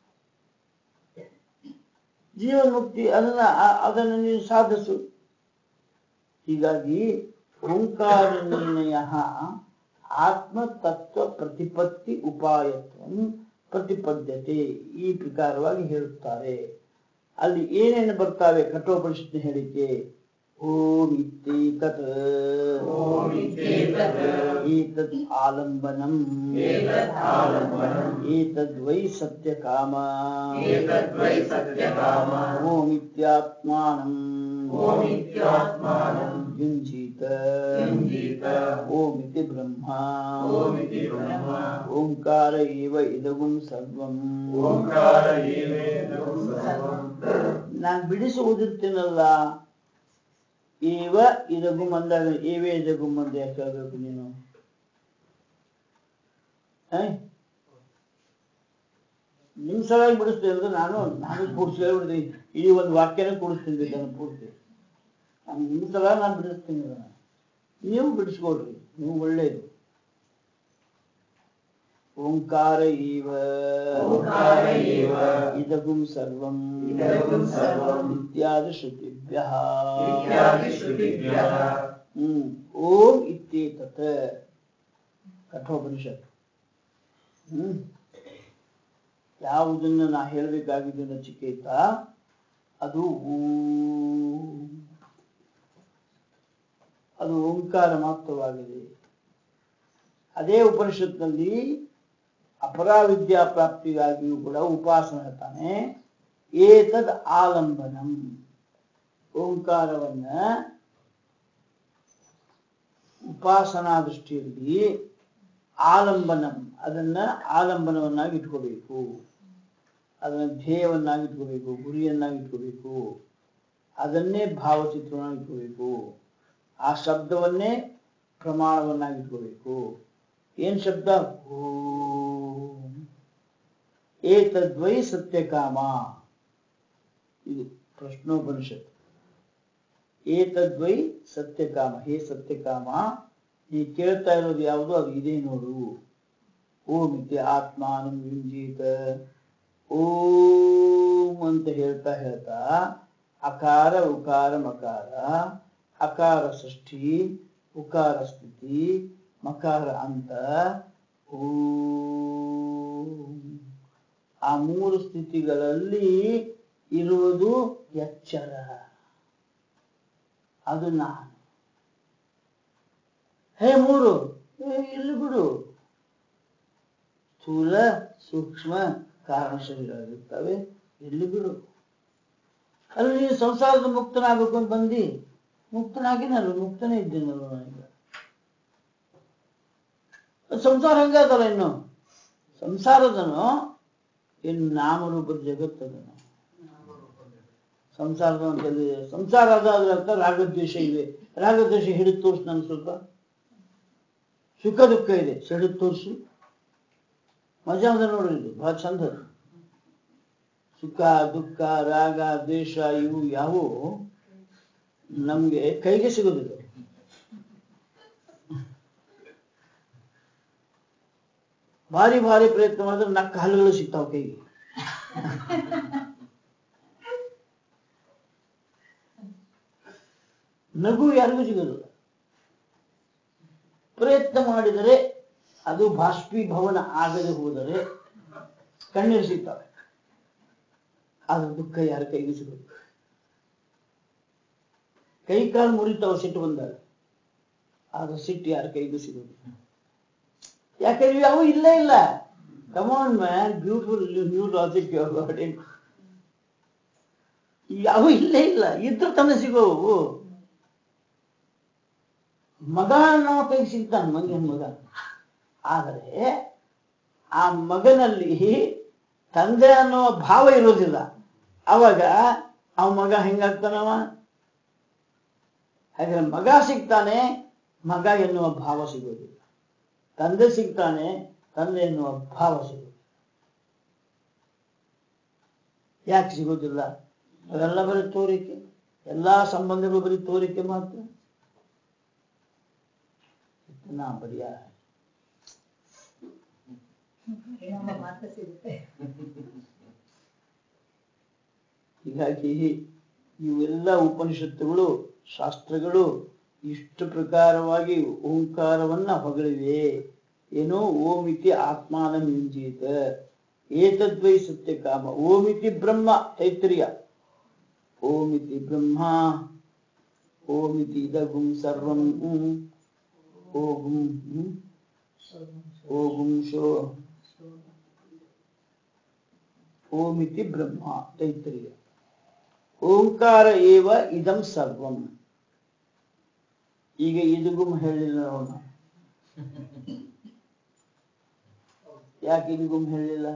ಜೀವನ್ ಮುಕ್ತಿ ಅದನ್ನ ಆ- ಅದನ್ನು ನೀನು ಸಾಧಿಸು ಹೀಗಾಗಿ ಓಂಕಾರ ನಿರ್ಣಯ ಆತ್ಮ ತತ್ವ ಪ್ರತಿಪತ್ತಿ ಉಪಾಯತ್ವ ಪ್ರತಿಪದ್ಯತೆ ಈ ಪ್ರಕಾರವಾಗಿ ಹೇಳುತ್ತಾರೆ ಅಲ್ಲಿ ಏನೇನು ಬರ್ತಾವೆ ಕಠೋಪನಿಷತ್ನ ಹೇಳಿಕೆ ಓಂ ಇತ್ಯೇತತ್ ಓಂ ಇತ್ಯೇತತ್ ಏತದ್ ಆಲಂಬನಂ ಏತದ್ ಆಲಂಬನಂ ಏತದ್ವೈ ಸತ್ಯಕಾಮ ಏತದ್ವೈ ಸತ್ಯಕಾಮ ಓಂ ಇತ್ಯಾತ್ಮಾನಂ ಓಂ ಇತ್ಯಾತ್ಮಾನಂ ಯುಂಜೀತ ಯುಂಜೀತ ಓಂ ಇತಿ ಬ್ರಹ್ಮ ಓಂ ಇತಿ ಬ್ರಹ್ಮ ಓಂಕಾರ ಏವ ಇದಗುಂ ಸರ್ವಂ ಓಂಕಾರ ಏವೇದಂ ಸರ್ವಂ ನಾನು ಬಿಡಿಸಿ ಓದಿರ್ತೀನಲ್ಲ ಏವ ಇದಗುಂ ಅಂದಾಗ ಏವೇ ಇದಗುಂ ಅಂತ ಯಾಕೆ ಹೇಳ್ಬೇಕು ನೀನು ಹ? ನಿಮ್ ಸಲುವಾಗಿ ಬಿಡಿಸ್ತೀನಿ ಅಂದ್ರೆ ನಾನು ನಾನು ಕೂಡಿಸಿ ಹೇಳ್ಬಿಡ್ತೀನಿ ಈ ಒಂದು ವಾಕ್ಯನ ಕೂಡಿಸ್ತೀನಿ ಬೇಕಾದ್ರೆ ಪೂರ್ತಿ ನಾನು ನಿಮ್ ಸಲ ನಾನು ಬಿಡಿಸ್ತೀನಿ ಅದನ್ನ ನೀವು ಬಿಡಿಸ್ಕೊಳ್ರಿ ನೀವು ಒಳ್ಳೇದು ಓಂಕಾರ ಇವ ಓಂಕಾರ ಏವ ಇದಗುಂ ಸರ್ವಂ ಇದಗುಂ ಸರ್ವಂ ಇತ್ಯಾದಿ ಶ್ರುತಿಭ್ಯ ಇತ್ಯಾದಿ ಶ್ರುತಿಭ್ಯಃ ಹ್ಮ್ ಓಂ ಇತ್ಯೇತತ್ ಕಠೋಪನಿಷತ್ ಹ್ಮ್ ಯಾವುದನ್ನ ನಾ ಹೇಳಬೇಕಾಗಿದೆ ನಚಿಕೇತ ಅದು ಓಂ. ಅದು ಓಂಕಾರ ಮಾತ್ರವಾಗಿದೆ ಅದೇ ಉಪನಿಷತ್ನಲ್ಲಿ ಅಪರಾವಿದ್ಯಾ ಪ್ರಾಪ್ತಿಗಾಗಿಯೂ ಕೂಡ ಉಪಾಸನೆ ಹೇಳ್ತಾನೆ ಏತದ್ ಆಲಂಬನಂ ಓಂಕಾರವನ್ನ ಉಪಾಸನಾ ದೃಷ್ಟಿಯಲ್ಲಿ ಆಲಂಬನಂ ಅದನ್ನ ಆಲಂಬನವನ್ನಾಗಿ ಇಟ್ಕೋಬೇಕು ಅದನ್ನ ಧ್ಯೇಯವನ್ನಾಗಿ ಇಟ್ಕೋಬೇಕು ಗುರಿಯನ್ನಾಗಿ ಇಟ್ಕೋಬೇಕು ಅದನ್ನೇ ಭಾವಚಿತ್ರವನ್ನಾಗಿ ಇಟ್ಕೋಬೇಕು ಆ ಶಬ್ದವನ್ನೇ ಪ್ರಮಾಣವನ್ನಾಗಿಟ್ಕೋಬೇಕು ಏನ್ ಶಬ್ದ ಓಂ ಏತದ್ವೈ ಸತ್ಯಕಾಮ ಇದು ಪ್ರಶ್ನೋಪನಿಷತ್ ಏತದ್ವೈ ಸತ್ಯಕಾಮ ಹೇ ಸತ್ಯಕಾಮ ನೀ ಕೇಳ್ತಾ ಇರೋದು ಯಾವುದು ಅದು ಇದೆ ನೋಡು ಓಂ ಇತಿ ಆತ್ಮಾನಂ ಯುಂಜೀತ ಓಂ ಅಂತ ಹೇಳ್ತಾ ಹೇಳ್ತಾ ಅಕಾರ ಉಕಾರ ಮಕಾರ ಅಕಾರ ಷಷ್ಠಿ ಉಕಾರ ಸ್ಥಿತಿ ಮಕಾರ ಅಂತ ಓಂ ಆ ಮೂರು ಸ್ಥಿತಿಗಳಲ್ಲಿ ಇರುವುದು ಎಚ್ಚರ ಅದು ನಾನು ಹೇ ಮೂರು ಏ, ಇಲ್ಲಿ ಬಿಡು ಸ್ಥೂಲ ಸೂಕ್ಷ್ಮ ಕಾರಣ ಶರೀರಗಳಿರ್ತವೆ ಇಲ್ಲಿ ಬಿಡು ಅಲ್ಲಿ ನೀನು ಸಂಸಾರದ ಮುಕ್ತನಾಗಬೇಕು ಅಂತ ಬಂದಿ ಮುಕ್ತನಾಗಿನಲ್ಲ ಮುಕ್ತನೇ ಇದ್ದೀನಲ್ಲ ನಾನೀಗ ಸಂಸಾರ ಹೆಂಗಾದಲ್ಲ ಇನ್ನು ಸಂಸಾರದನು ಇನ್ನು ನಾಮರೂಪದ ಜಗತ್ತದನು ಸಂಸಾರದ ಅಂತಲ್ಲಿ ಸಂಸಾರ ಅದಾದ್ರೆ ಅರ್ಥ ರಾಗದ್ವೇಷ ಇವೆ ರಾಗದ್ವೇಷ ಹಿಡಿದು ತೋರ್ಸು ನನ್ ಸ್ವಲ್ಪ ಸುಖ ದುಃಖ ಇದೆ ಹಿಡಿದು ತೋರ್ಸು ಮಜಾ ಅದ ನೋಡ್ರಿ ಇದು ಬಹಳ ಚಂದ ಅದು. ಸುಖ ದುಃಖ ರಾಗ ದ್ವೇಷ ಇವು ಯಾವು ನಮ್ಗೆ ಕೈಗೆ ಸಿಗೋದಿಲ್ಲ ಭಾರಿ ಭಾರಿ ಪ್ರಯತ್ನ ಮಾಡಿದ್ರೆ ನಕ್ಕ ಹಲ್ಲುಗಳು ಸಿಗ್ತಾವ ಕೈಗೆ ನಗು ಯಾರಿಗೂ ಸಿಗೋದಿಲ್ಲ ಪ್ರಯತ್ನ ಮಾಡಿದರೆ ಅದು ಬಾಷ್ಪೀಭವನ ಆಗದೆ ಹೋದರೆ ಕಣ್ಣೀರು ಸಿಗ್ತವೆ ಆದ್ರೆ ದುಃಖ ಯಾರ ಕೈಗೆ ಸಿಗೋದು ಕೈ ಕಾಲು ಮುರಿತಾವ ಸಿಟ್ಟು ಬಂದಾಗ ಆದ್ರೆ ಸಿಟ್ಟು ಯಾರ ಕೈಗೂ ಸಿಗೋದು ಯಾಕಂದ್ರೆ ಅವು ಇಲ್ಲೇ ಇಲ್ಲ come on man beautiful new logic ಅವು ಇಲ್ಲೇ ಇಲ್ಲ ಇದ್ರ ತಾನೇ ಸಿಗೋವು ಮಗ ನಮ್ಮ ಕೈಗೆ ಸಿಗ್ತಾನೆ ಮಂಗನ ಮಗ ಆದರೆ ಆ ಮಗನಲ್ಲಿ ತಂದೆ ಅನ್ನುವ ಭಾವ ಇರೋದಿಲ್ಲ ಅವಾಗ ಅವ ಮಗ ಹೆಂಗಾಗ್ತಾನವ ಹಾಗಾದ್ರೆ ಮಗ ಸಿಗ್ತಾನೆ ಮಗ ಎನ್ನುವ ಭಾವ ಸಿಗೋದಿಲ್ಲ ತಂದೆ ಸಿಗ್ತಾನೆ ತಂದೆ ಎನ್ನುವ ಭಾವ ಸಿಗೋದಿಲ್ಲ ಯಾಕೆ ಸಿಗೋದಿಲ್ಲ ಅವೆಲ್ಲ ಬರೀ ತೋರಿಕೆ ಎಲ್ಲಾ ಸಂಬಂಧಗಳು ಬರೀ ತೋರಿಕೆ ಮಾತ್ರ ನಾ ಬರಿಯ ಪರಿಣಾಮ ಮಾತ್ರ ಸಿಗುತ್ತೆ ಹೀಗಾಗಿ ಇವೆಲ್ಲ ಉಪನಿಷತ್ತುಗಳು ಶಾಸ್ತ್ರಗಳು ಇಷ್ಟು ಪ್ರಕಾರವಾಗಿ ಓಂಕಾರವನ್ನ ಹೊಗಳಿವೆ ಏನೋ ಓಮಿತಿ ಆತ್ಮಾನ ಮಿಂಜೀತ ಏತದ್ವೈ ಸತ್ಯಕಾಮ ಓಮಿತಿ ಬ್ರಹ್ಮ ತೈತ್ರಿಯ ಓಮಿತಿ ಬ್ರಹ್ಮ ಓಮಿತಿ ಇದಗುಂ ಸರ್ವಂ ಹ್ಮ್. ಓಗುಂ ಹ್ಮ್. ಓಗುಂ ಶೋ ಓಮಿತಿ ಬ್ರಹ್ಮ ತೈತ್ರಿಯ ಓಂಕಾರ ಏವ ಇದಂ ಸರ್ವಂ ಈಗ ಇದುಗುಂ ಹೇಳಿಲ್ಲ ನೋಡ ಯಾಕೆ ಇದುಗುಂ ಹೇಳಿಲ್ಲ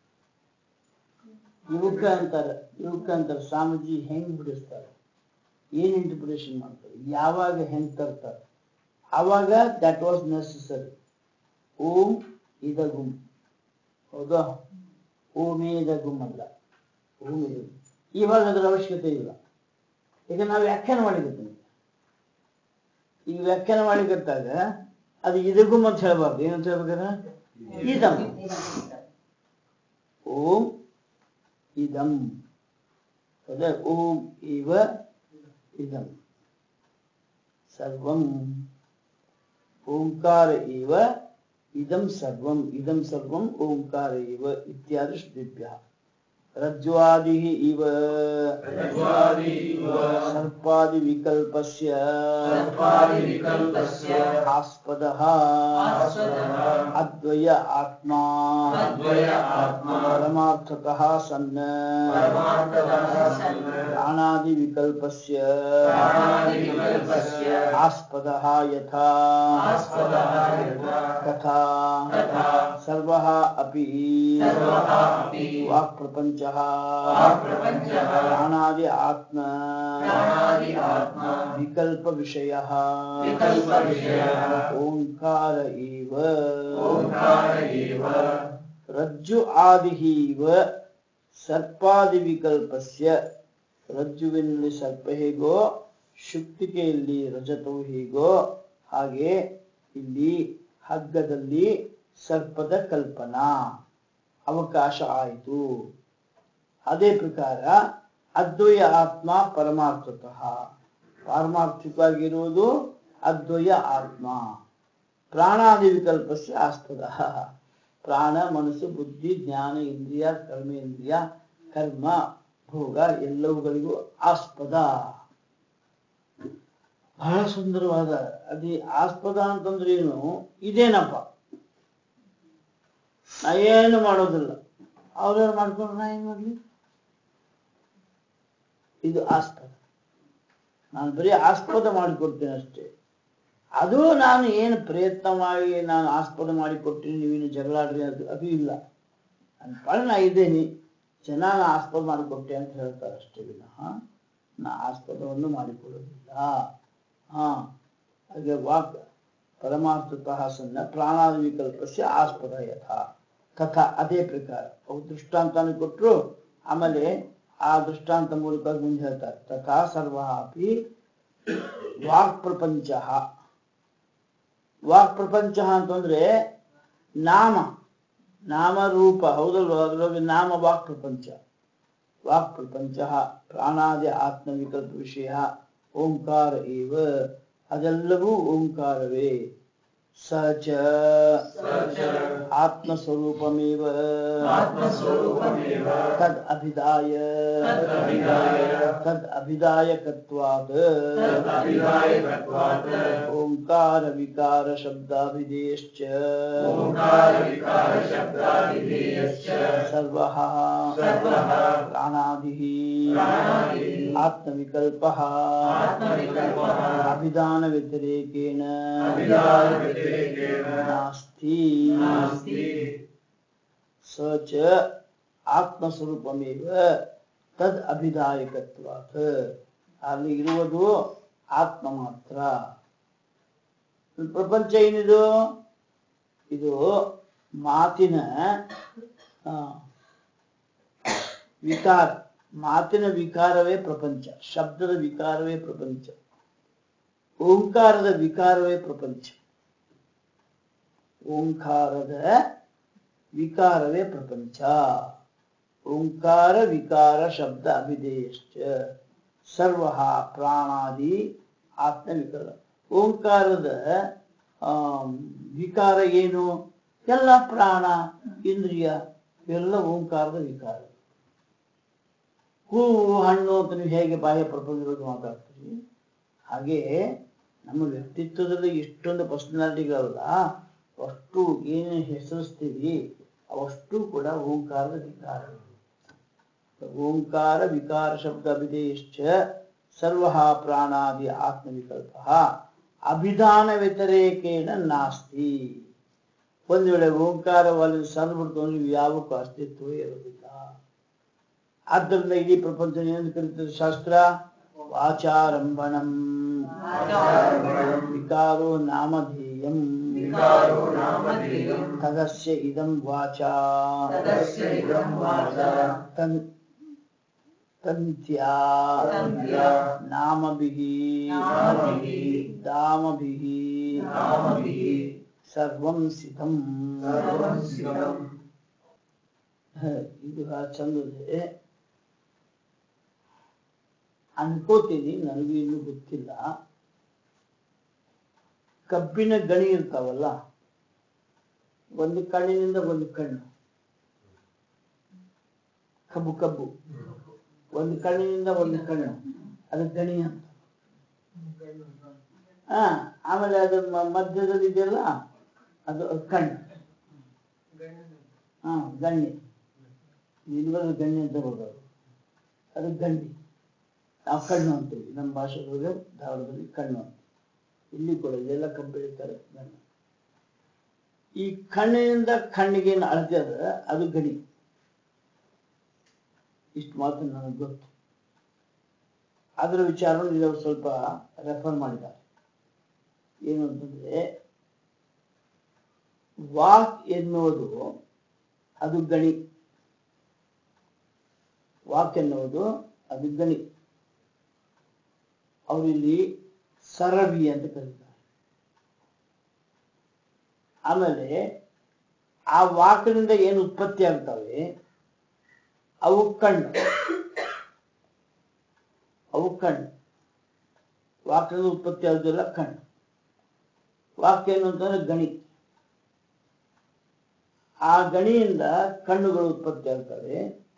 ಇವಕ್ಕ ಅಂತಾರೆ ಇವಕ್ಕ ಅಂತಾರೆ ಸ್ವಾಮೀಜಿ ಹೆಂಗ್ ಬಿಡಿಸ್ತಾರೆ ಏನ್ ಇಂಟರ್ಪ್ರಿಟೇಷನ್ ಮಾಡ್ತಾರೆ ಯಾವಾಗ ಹೆಂಗ್ ತರ್ತಾರೆ ಆವಾಗ ದಟ್ ವಾಸ್ ನೆಸಸರಿ ಓಂ ಇದಗುಂ ಹೌದಾ ಓಮೇದಗುಂ ಅಲ್ಲ ಓಂ ಇದಗುಂ ಇವಾಗ ಅದರ ಅವಶ್ಯಕತೆ ಇಲ್ಲ ಈಗ ನಾವು ವ್ಯಾಖ್ಯಾನ ಮಾಡಿರ್ತೀವಿ ಈಗ ವ್ಯಾಖ್ಯಾನ ಮಾಡಿಕತ್ತಾಗ ಅದು ಇದಗುಂ ಅಂತ ಹೇಳ್ಬಾರ್ದು ಏನಂತ ಹೇಳ್ಬೇಕಾದ್ರೆ ಇದಂ ಓಂ ಇದಂ ಹೌದಾ ಓಂ ಇವ ಇದಂ ಸರ್ವಂ ಓಂಕಾರ ಇವ ಇದಂ ಸರ್ವಂ ಇದಂ ಸರ್ವಂ ಓಂಕಾರ ಇವ ಇತ್ಯಾದಿ ಶ್ರುತಿಭ್ಯ ರಜ್ವಾದಿ ಇವ ರಜ್ವಾದಿ ಇವ ಸರ್ಪಾದಿ ವಿಕಲ್ಪಸ್ಯ ಸರ್ಪಾದಿವಿಕಲ್ಪಸ್ಯ ಆಸ್ಪದಃ ಆಸ್ಪದಃ ಅದ್ವಯ ಆತ್ಮ ಅದ್ವಯ ಆತ್ಮ ಪರಮಾರ್ಥತಃ ಸನ್ನ ಪರಮಾರ್ಥತಃ ಸನ್ನ ಪ್ರಾಣಾದಿ ವಿಕಲ್ಪಸ್ಯ ಪ್ರಾಣಾದಿವಿಕಲ್ಪಸ್ಯ ಆಸ್ಪದಃ ಯಥಾ ಆಸ್ಪದಃ ಯಥಾ ತಥಾ ತಥಾ ಸರ್ವಃ ಅಪಿ ಸರ್ವಃ ಅಪಿ ವಾಕ್ ಪ್ರಪಂಚ वाक्प्रपञ्चः ಪ್ರಾಣಾದಿ ಆತ್ಮ प्राणादि आत्मा ವಿಕಲ್ಪ ವಿಷಯ विकल्पविषयः ಓಂಕಾರ ಇವ ओङ्कार एव ರಜ್ಜು ಆದಿ ಇವ ಸರ್ಪಾದಿ ವಿಕಲ್ಪಸ್ಯ ರಜ್ಜುವಿನಲ್ಲಿ ಸರ್ಪ ಹೇಗೋ ಶುಕ್ತಿಕೆಯಲ್ಲಿ ರಜತವು ಹೇಗೋ ಹಾಗೆ ಇಲ್ಲಿ ಹಗ್ಗದಲ್ಲಿ ಸರ್ಪದ ಕಲ್ಪನಾ ಅವಕಾಶ ಆಯಿತು ಅದೇ ಪ್ರಕಾರ ಅದ್ವಯ ಆತ್ಮ ಪರಮಾರ್ಥತಃ ಪಾರಮಾರ್ಥಿಕವಾಗಿರುವುದು ಅದ್ವಯ ಆತ್ಮ ಪ್ರಾಣಾದಿ ವಿಕಲ್ಪಸ್ಯ ಆಸ್ಪದ ಪ್ರಾಣ ಮನಸ್ಸು ಬುದ್ಧಿ ಜ್ಞಾನ ಇಂದ್ರಿಯ ಕರ್ಮೇಂದ್ರಿಯ ಕರ್ಮ ಭೋಗ ಎಲ್ಲವುಗಳಿಗೂ ಆಸ್ಪದ ಬಹಳ ಸುಂದರವಾದ ಅದೇ ಆಸ್ಪದ ಅಂತಂದ್ರೆ ಏನು ಇದೇನಪ್ಪ ನಾ ಏನು ಮಾಡೋದಿಲ್ಲ ಅವ್ರೇನು ಮಾಡ್ಕೊಂಡ್ರೆ ನಾ ಏನ್ ಮಾಡ್ಲಿ ಇದು ಆಸ್ಪದ ನಾನು ಬರೀ ಆಸ್ಪದ ಮಾಡಿಕೊಡ್ತೇನೆ ಅಷ್ಟೇ ಅದು ನಾನು ಏನು ಪ್ರಯತ್ನ ಮಾಡಿ ನಾನು ಆಸ್ಪದ ಮಾಡಿಕೊಟ್ಟಿನಿ ನೀವೇನು ಜಗಳಾಡ್ರಿ ಅದು ಅದು ಇಲ್ಲ ನನ್ನ ಪಾಡಿಗೆ ನಾ ಇದ್ದೇನೆ ಜನ ನಾ ಆಸ್ಪದ ಮಾಡಿಕೊಟ್ಟೆ ಅಂತ ಹೇಳ್ತಾರೆ ಅಷ್ಟೇ ವಿನಃ ನಾ ಆಸ್ಪದವನ್ನು ಮಾಡಿಕೊಳ್ಳೋದಿಲ್ಲ ಹಾ ಹಾಗೆ ವಾಕ್ ಪರಮಾರ್ಥತಃ ಸನ್ನ ಪ್ರಾಣಾದಿ ವಿಕಲ್ಪಸ್ಯ ಆಸ್ಪದ ಯಥಾ ತಥಾ ಅದೇ ಪ್ರಕಾರ ಅವು ದೃಷ್ಟಾಂತನ ಕೊಟ್ಟರು ಆಮೇಲೆ ಆ ದೃಷ್ಟಾಂತ ಮೂಲಕ ಮುಂದೆ ಹೇಳ್ತಾರೆ ತಥಾ ಸರ್ವ ಅಪಿ ವಾಕ್ ಪ್ರಪಂಚ ವಾಕ್ ಪ್ರಪಂಚ ಅಂತಂದ್ರೆ ನಾಮ ನಾಮರೂಪ ಹೌದಲ್ವ ಅದರೊಳಗೆ ನಾಮ ವಾಕ್ ಪ್ರಪಂಚ ವಾಕ್ ಪ್ರಪಂಚ ಪ್ರಾಣಾದಿ ಆತ್ಮ ವಿಕಲ್ಪ ವಿಷಯ ಓಂಕಾರ ಇವ ಅದೆಲ್ಲವೂ ಓಂಕಾರವೇ ಸಚ स च ಆತ್ಮಸ್ವರೂಪಮೇವ आत्मस्वरूपमेव ತದ್ ಅಭಿದಾಯ तदभिधाय ತದ್ ಅಭಿದಾಯಕತ್ವಾತ್ तदभिधायकत्वात् ಓಂಕಾರ ವಿಕಾರ ಶಬ್ದಾಭಿಧೇಯಶ್ಚ ओङ्कारविकारशब्दादिधेयश्च ಸರ್ವಃ सर्वः ಪ್ರಾಣಾದಿಃ प्राणादिः ಆತ್ಮವಿಕಲ್ಪಃ आत्मविकल्पः ಅಭಿಧಾನ ವ್ಯತಿರೇಕೇಣ अभिधानव्यतिरेकेण ನಾಸ್ತಿ नास्ति ಸ ಚ ಆತ್ಮಸ್ವರೂಪಮೇವ ತದ್ ಅಭಿದಾಯಕತ್ವಾತ್ ಅಲ್ಲಿ ಇರುವುದು ಆತ್ಮ ಮಾತ್ರ ಪ್ರಪಂಚ ಏನಿದು ಇದು ಮಾತಿನ ಆ, ವಿಕಾರ ಮಾತಿನ ವಿಕಾರವೇ ಪ್ರಪಂಚ ಶಬ್ದದ ವಿಕಾರವೇ ಪ್ರಪಂಚ ಓಂಕಾರದ ವಿಕಾರವೇ ಪ್ರಪಂಚ ಓಂಕಾರದ ವಿಕಾರವೇ ಪ್ರಪಂಚ ಓಂಕಾರ ವಿಕಾರ ಶಬ್ದ ಅಭಿಧೇಯಶ್ಚ ಸರ್ವ ಪ್ರಾಣಾದಿ ಆತ್ಮ ವಿಕಾರ ಓಂಕಾರದ ಆಮ್, ವಿಕಾರ ಏನು ಎಲ್ಲ ಪ್ರಾಣ ಇಂದ್ರಿಯ ಎಲ್ಲ ಓಂಕಾರದ ವಿಕಾರ ಹೂವು ಹಣ್ಣು ಅಂತ ನೀವು ಹೇಗೆ ಬಾಹ್ಯ ಪ್ರಪಂಚದಲ್ಲಿ ಮಾತಾಡ್ತೀರಿ ಹಾಗೆ ನಮ್ಮ ವ್ಯಕ್ತಿತ್ವದಲ್ಲಿ ಇಷ್ಟೊಂದು ಪರ್ಸನಾಲಿಟಿಗಳಲ್ಲ ಅಷ್ಟು ಏನೇನು ಹೆಸರಿಸ್ತೀವಿ ಅವಷ್ಟು ಕೂಡ ಓಂಕಾರದ ವಿಕಾರ ಓಂಕಾರ ವಿಕಾರ ಶಬ್ದ ಅಭಿಧೇಯಶ್ಚ ಸರ್ವ ಪ್ರಾಣಾದಿ ಆತ್ಮವಿಕಲ್ಪ ಅಭಿಧಾನ ವ್ಯತಿರೇಕೇಣ ನಾಸ್ತಿ ಒಂದು ವೇಳೆ ಓಂಕಾರವನ್ನು ಸರಿಬಿಡ್ತು ಅಂದ್ರೆ ಇವು ಯಾವಕ್ಕೂ ಅಸ್ತಿತ್ವವೇ ಇರೋದಿಲ್ಲ ಆದ್ದರಿಂದ ಇಡೀ ಪ್ರಪಂಚ ಏನು ಕರೀತದೆ ಶಾಸ್ತ್ರ ವಾಚಾರಂಭಣಂ वाचारम्भणम् ವಿಕಾರೋ ನಾಮಧೇಯಂ विकारो नामधेयम् ತದಸ್ಯ ಇದಂ ವಾಚಾ तदस्य इदं वाचा ತನ್ ತಂತ್ಯಾ तन्त्या ನಾಮಭಿಃ नामभिः ದಾಮಭಿಃ नामभिः ಸರ್ವಂ ಸಿದ್ಧಂ सर्वं सिद्धम् ಹ, ಇದು ಬಹಳ ಚಂದದೆ ಅನ್ಕೋತೀನಿ ನನಗೂ ಇನ್ನೂ ಗೊತ್ತಿಲ್ಲ ಕಬ್ಬಿನ ಗಣಿ ಇರ್ತಾವಲ್ಲ ಒಂದು ಕಣ್ಣಿನಿಂದ ಒಂದು ಕಣ್ಣು ಕಬ್ಬು ಕಬ್ಬು ಒಂದು ಕಣ್ಣಿನಿಂದ ಒಂದು ಕಣ್ಣು ಅದು ಗಣಿ ಅಂತ ಹಾ ಆಮೇಲೆ ಅದು ಮ- ಮಧ್ಯದಲ್ಲಿ ಇದೆಯಲ್ಲ ಅದು ಅದು ಕಣ್ಣು ಹಾ ಗಣ್ಣಿ ನಿಲ್ವದು ಗಣ್ಣಿ ಅಂತ ಬರೋದು ಅದು ಗಂಡಿ ನಾವು ಕಣ್ಣು ಅಂತೀವಿ ನಮ್ಮ ಭಾಷೆಗಳಿಗೆ ಧಾರವಾಡದಲ್ಲಿ ಕಣ್ಣು ಅಂತ ಇಲ್ಲಿ ಕೂಡ ಇದೆಲ್ಲ ಕಬ್ಬು ಬೆಳೀತಾರೆ ಗಣ್ಣು ಈ ಕಣ್ಣಿನಿಂದ ಕಣ್ಣಿಗೆ ಏನು ಅಳತೆ ಅದ ಅದು ಗಣಿ ಇಷ್ಟು ಮಾತು ನನಗೆ ಗೊತ್ತು ಅದರ ವಿಚಾರವನ್ನು ಇಲ್ಲಿ ಅವ್ರು ಸ್ವಲ್ಪ ರೆಫರ್ ಮಾಡಿದ್ದಾರೆ ಏನು ಅಂತಂದ್ರೆ ವಾಕ್ ಎನ್ನುವುದು ಅದು ಗಣಿ ವಾಕ್ ಎನ್ನುವುದು ಅದು ಗಣಿ ಅವರು ಇಲ್ಲಿ ಸರವಿ ಅಂತ ಕರೀತಾರೆ ಆಮೇಲೆ ಆ ವಾಕಿನಿಂದ ಏನು ಉತ್ಪತ್ತಿ ಆಗ್ತವೆ ಅವು ಕಣ್ಣು ಅವು ಕಣ್ಣು ವಾಕಿನಿಂದ ಉತ್ಪತ್ತಿ ಆಗುದಿಲ್ಲ ಕಣ್ಣು ವಾಕ್ಯ ಏನು ಅಂತಂದ್ರೆ ಗಣಿ ಆ ಗಣಿಯಿಂದ ಕಣ್ಣುಗಳು ಉತ್ಪತ್ತಿ ಆಗ್ತವೆ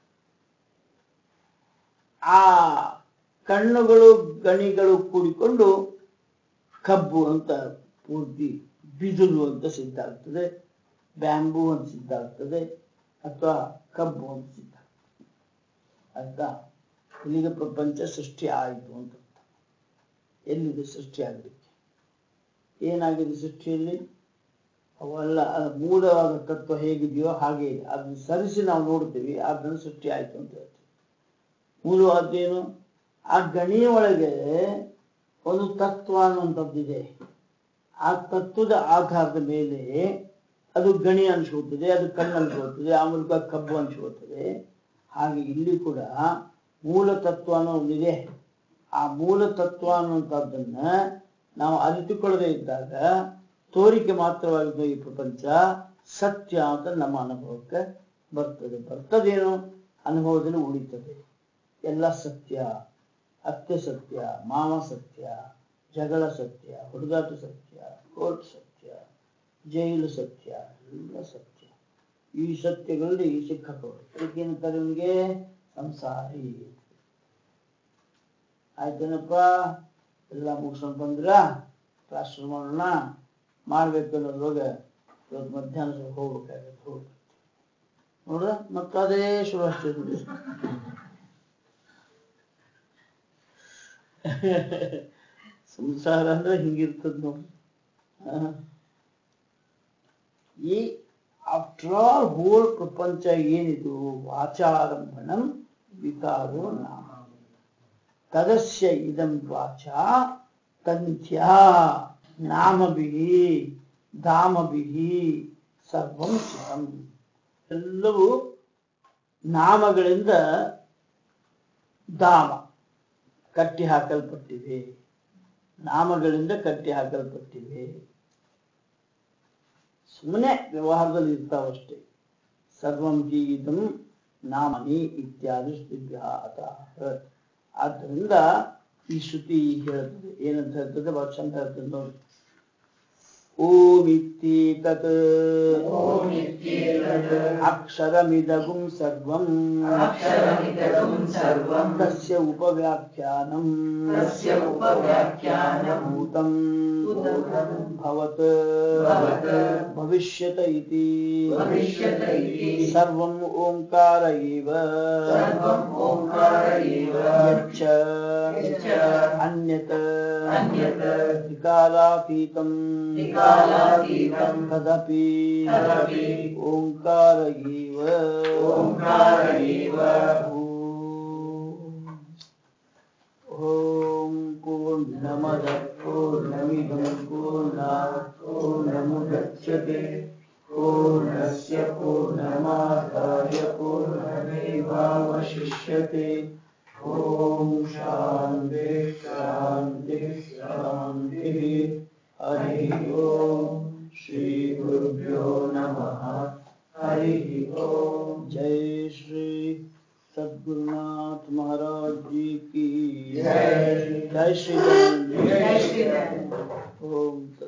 ಆ ಕಣ್ಣುಗಳು ಗಣಿಗಳು ಕೂಡಿಕೊಂಡು ಕಬ್ಬು ಅಂತ ಪೂರ್ತಿ ಬಿದಿರು ಅಂತ ಸಿದ್ಧ ಆಗ್ತದೆ ಬ್ಯಾಂಬೂ ಅಂತ ಸಿದ್ಧ ಆಗ್ತದೆ ಅಥವಾ ಕಬ್ಬು ಅಂತ ಸಿದ್ಧ ಆಗ್ತದೆ ಆಯ್ತಾ ಇಲ್ಲಿಗೆ ಪ್ರಪಂಚ ಸೃಷ್ಟಿ ಆಯಿತು ಅಂತ ಅರ್ಥ. ಎಲ್ಲಿದೆ ಸೃಷ್ಟಿ ಆಗಲಿಕ್ಕೆ ಏನಾಗಿದೆ ಸೃಷ್ಟಿಯಲ್ಲಿ ಅವೆಲ್ಲ ಅದ್ ಮೂಲವಾದ ತತ್ವ ಹೇಗಿದೆಯೋ ಹಾಗೆ ಇದೆ ಅದನ್ನ ಸರಿಸಿ ನಾವು ನೋಡ್ತೀವಿ ಅದನ್ನು ಸೃಷ್ಟಿ ಆಯಿತು ಅಂತ ಹೇಳ್ತೀವಿ ಮೂಲವಾದ್ದೇನು ಆ ಗಣಿಯ ಒಳಗೆ ಒಂದು ತತ್ವ ಅನ್ನುವಂಥದ್ದಿದೆ ಆ ತತ್ವದ ಆಧಾರದ ಮೇಲೆ ಅದು ಗಣಿ ಅನ್ಸ್ಕೊಳ್ತದೆ ಅದು ಕಣ್ಣು ಅನ್ಸ್ಕೊಳ್ತದೆ ಆ ಮೂಲಕ ಕಬ್ಬು ಅನ್ಸ್ಕೊಳ್ತದೆ ಹಾಗೆ ಇಲ್ಲಿ ಕೂಡ ಮೂಲ ತತ್ವ ಅನ್ನೋ ಒಂದಿದೆ ಆ ಮೂಲ ತತ್ವ ಅನ್ನುವಂಥದ್ದನ್ನ ನಾವು ಅರಿತುಕೊಳ್ಳದೆ ಇದ್ದಾಗ ತೋರಿಕೆ ಮಾತ್ರವಾಗಿದ್ದ ಈ ಪ್ರಪಂಚ ಸತ್ಯ ಅಂತ ನಮ್ಮ ಅನುಭವಕ್ಕೆ ಬರ್ತದೆ ಬರ್ತದೇನೋ ಅನುಭವದಲ್ಲಿ ಉಳಿತದೆ ಎಲ್ಲ ಸತ್ಯ ಅತ್ತೆ ಸತ್ಯ ಮಾವ ಸತ್ಯ ಜಗಳ ಸತ್ಯ ಹುಡುಗಾಟ ಸತ್ಯ ಕೋರ್ಟ್ ಸತ್ಯ ಜೈಲು ಸತ್ಯ ಎಲ್ಲ ಸತ್ಯ ಈ ಸತ್ಯಗಳಲ್ಲಿ ಸಿಕ್ಕಾಕೊಳ್ಳಿ ಏನಂತಾರೆ ಇವನಿಗೆ ಸಂಸಾರಿ ಆಯ್ತೇನಪ್ಪ ಎಲ್ಲ ಮುಗಿಸ್ಕೊಂಡು ಬಂದ್ರ ಕ್ಲಾಸ್ ಶುರು ಮಾಡೋಣ ಮಾಡ್ಬೇಕು ಅನ್ನೋದ್ರೊಳಗೆ ಇವತ್ತು ಮಧ್ಯಾಹ್ನ ಸ್ವಲ್ಪ ಹೋಗ್ಬೇಕಾಗತ್ತೆ ಹೋಗ್ಬೇಕು ನೋಡ್ರ ಮತ್ತದೇ ಶುರು ಆಗ್ತದೆ ಸಂಸಾರ ಅಂದ್ರೆ ಹಿಂಗಿರ್ತದ ನೋಡ್ರಿ ಆ. ಈ ಆಫ್ಟರ್ ಆಲ್ ಹೋಲ್ ಪ್ರಪಂಚ ಏನಿದು ವಾಚಾರಂಭಣಂ ವಿಕಾರೋ ನಾಮ ತದಸ್ಯ ಇದಂ ವಾಚ ತಂತ್ಯ ನಾಮಭಿಃ ಧಾಮಭಿಃ ಸರ್ವಂ ಚಿತಂ ಎಲ್ಲವೂ ನಾಮಗಳಿಂದ ಧಾಮ ಕಟ್ಟಿ ಹಾಕಲ್ಪಟ್ಟಿವೆ ನಾಮಗಳಿಂದ ಕಟ್ಟಿ ಹಾಕಲ್ಪಟ್ಟಿವೆ ಸುಮ್ಮನೆ ವ್ಯವಹಾರದಲ್ಲಿ ಇರ್ತಾವಷ್ಟೇ ಸರ್ವಂ ಹಿ ಇದಂ ನಾಮನಿ ಇತ್ಯಾದಿ ಶ್ರುತಿಭ್ಯ ಅತಃ ಆದ್ದರಿಂದ ಈ ಶ್ರುತಿ ಹೇಳ್ತದೆ ಏನಂತ ಹೇಳ್ತದೆ ಬಹಳ ಚಂದ ಹೇಳ್ತದೆ ನೋಡಿ ಓಂ ಇತ್ಯೇತತ್ ಓಂ ಇತ್ಯೇತತ್ ಅಕ್ಷರಮಿದಗುಂ ಸರ್ವಂ ಅಕ್ಷರಮಿದಗುಂ ಸರ್ವಂ ತಸ್ಯ ಉಪವ್ಯಾಖ್ಯಾನಂ ತಸ್ಯ ಉಪವ್ಯಾಖ್ಯಾನಂ ಭೂತಂ ಭೂತಂ ಭವತ್ ಭವತ್ ಭವಿಷ್ಯತ ಇತಿ ಭವಿಷ್ಯತ ಇತಿ ಸರ್ವಂ ಓಂಕಾರ ಏವ ಸರ್ವಂ ಓಂಕಾರ ಏವ ಯಚ್ಚ ಯಚ್ಚ ಅನ್ಯತ್ ಅನ್ಯತ್ ವಿಕಾರಾತೀತಂ ವಿಕಾರಾತೀತಂ ತದಪಿ ತದಪಿ ಓಂಕಾರ ಏವ ಓಂಕಾರ ಏವ ಓಂ ಪೂರ್ಣಮದ ಪೂರ್ಣಮಿದಂ ಪೂರ್ಣಾತ್ ಪೂರ್ಣಮುದಚ್ಯತೆ ಪೂರ್ಣಸ್ಯ ಪೂರ್ಣಮಾದಾಯ ಪೂರ್ಣಮೇವಾವಶಿಷ್ಯತೆ ಓಂ ಶಾಂತಿ ಶಾಂತಿ ಶಾಂತಿ ಹರಿ ಓಂ ಶ್ರೀ ಗುರುಭ್ಯೋ ನಮಃ हरि ओम जय श्री सद्गुरुनाथ महाराज जी की जय। जय श्री राम जय श्री राम। ओम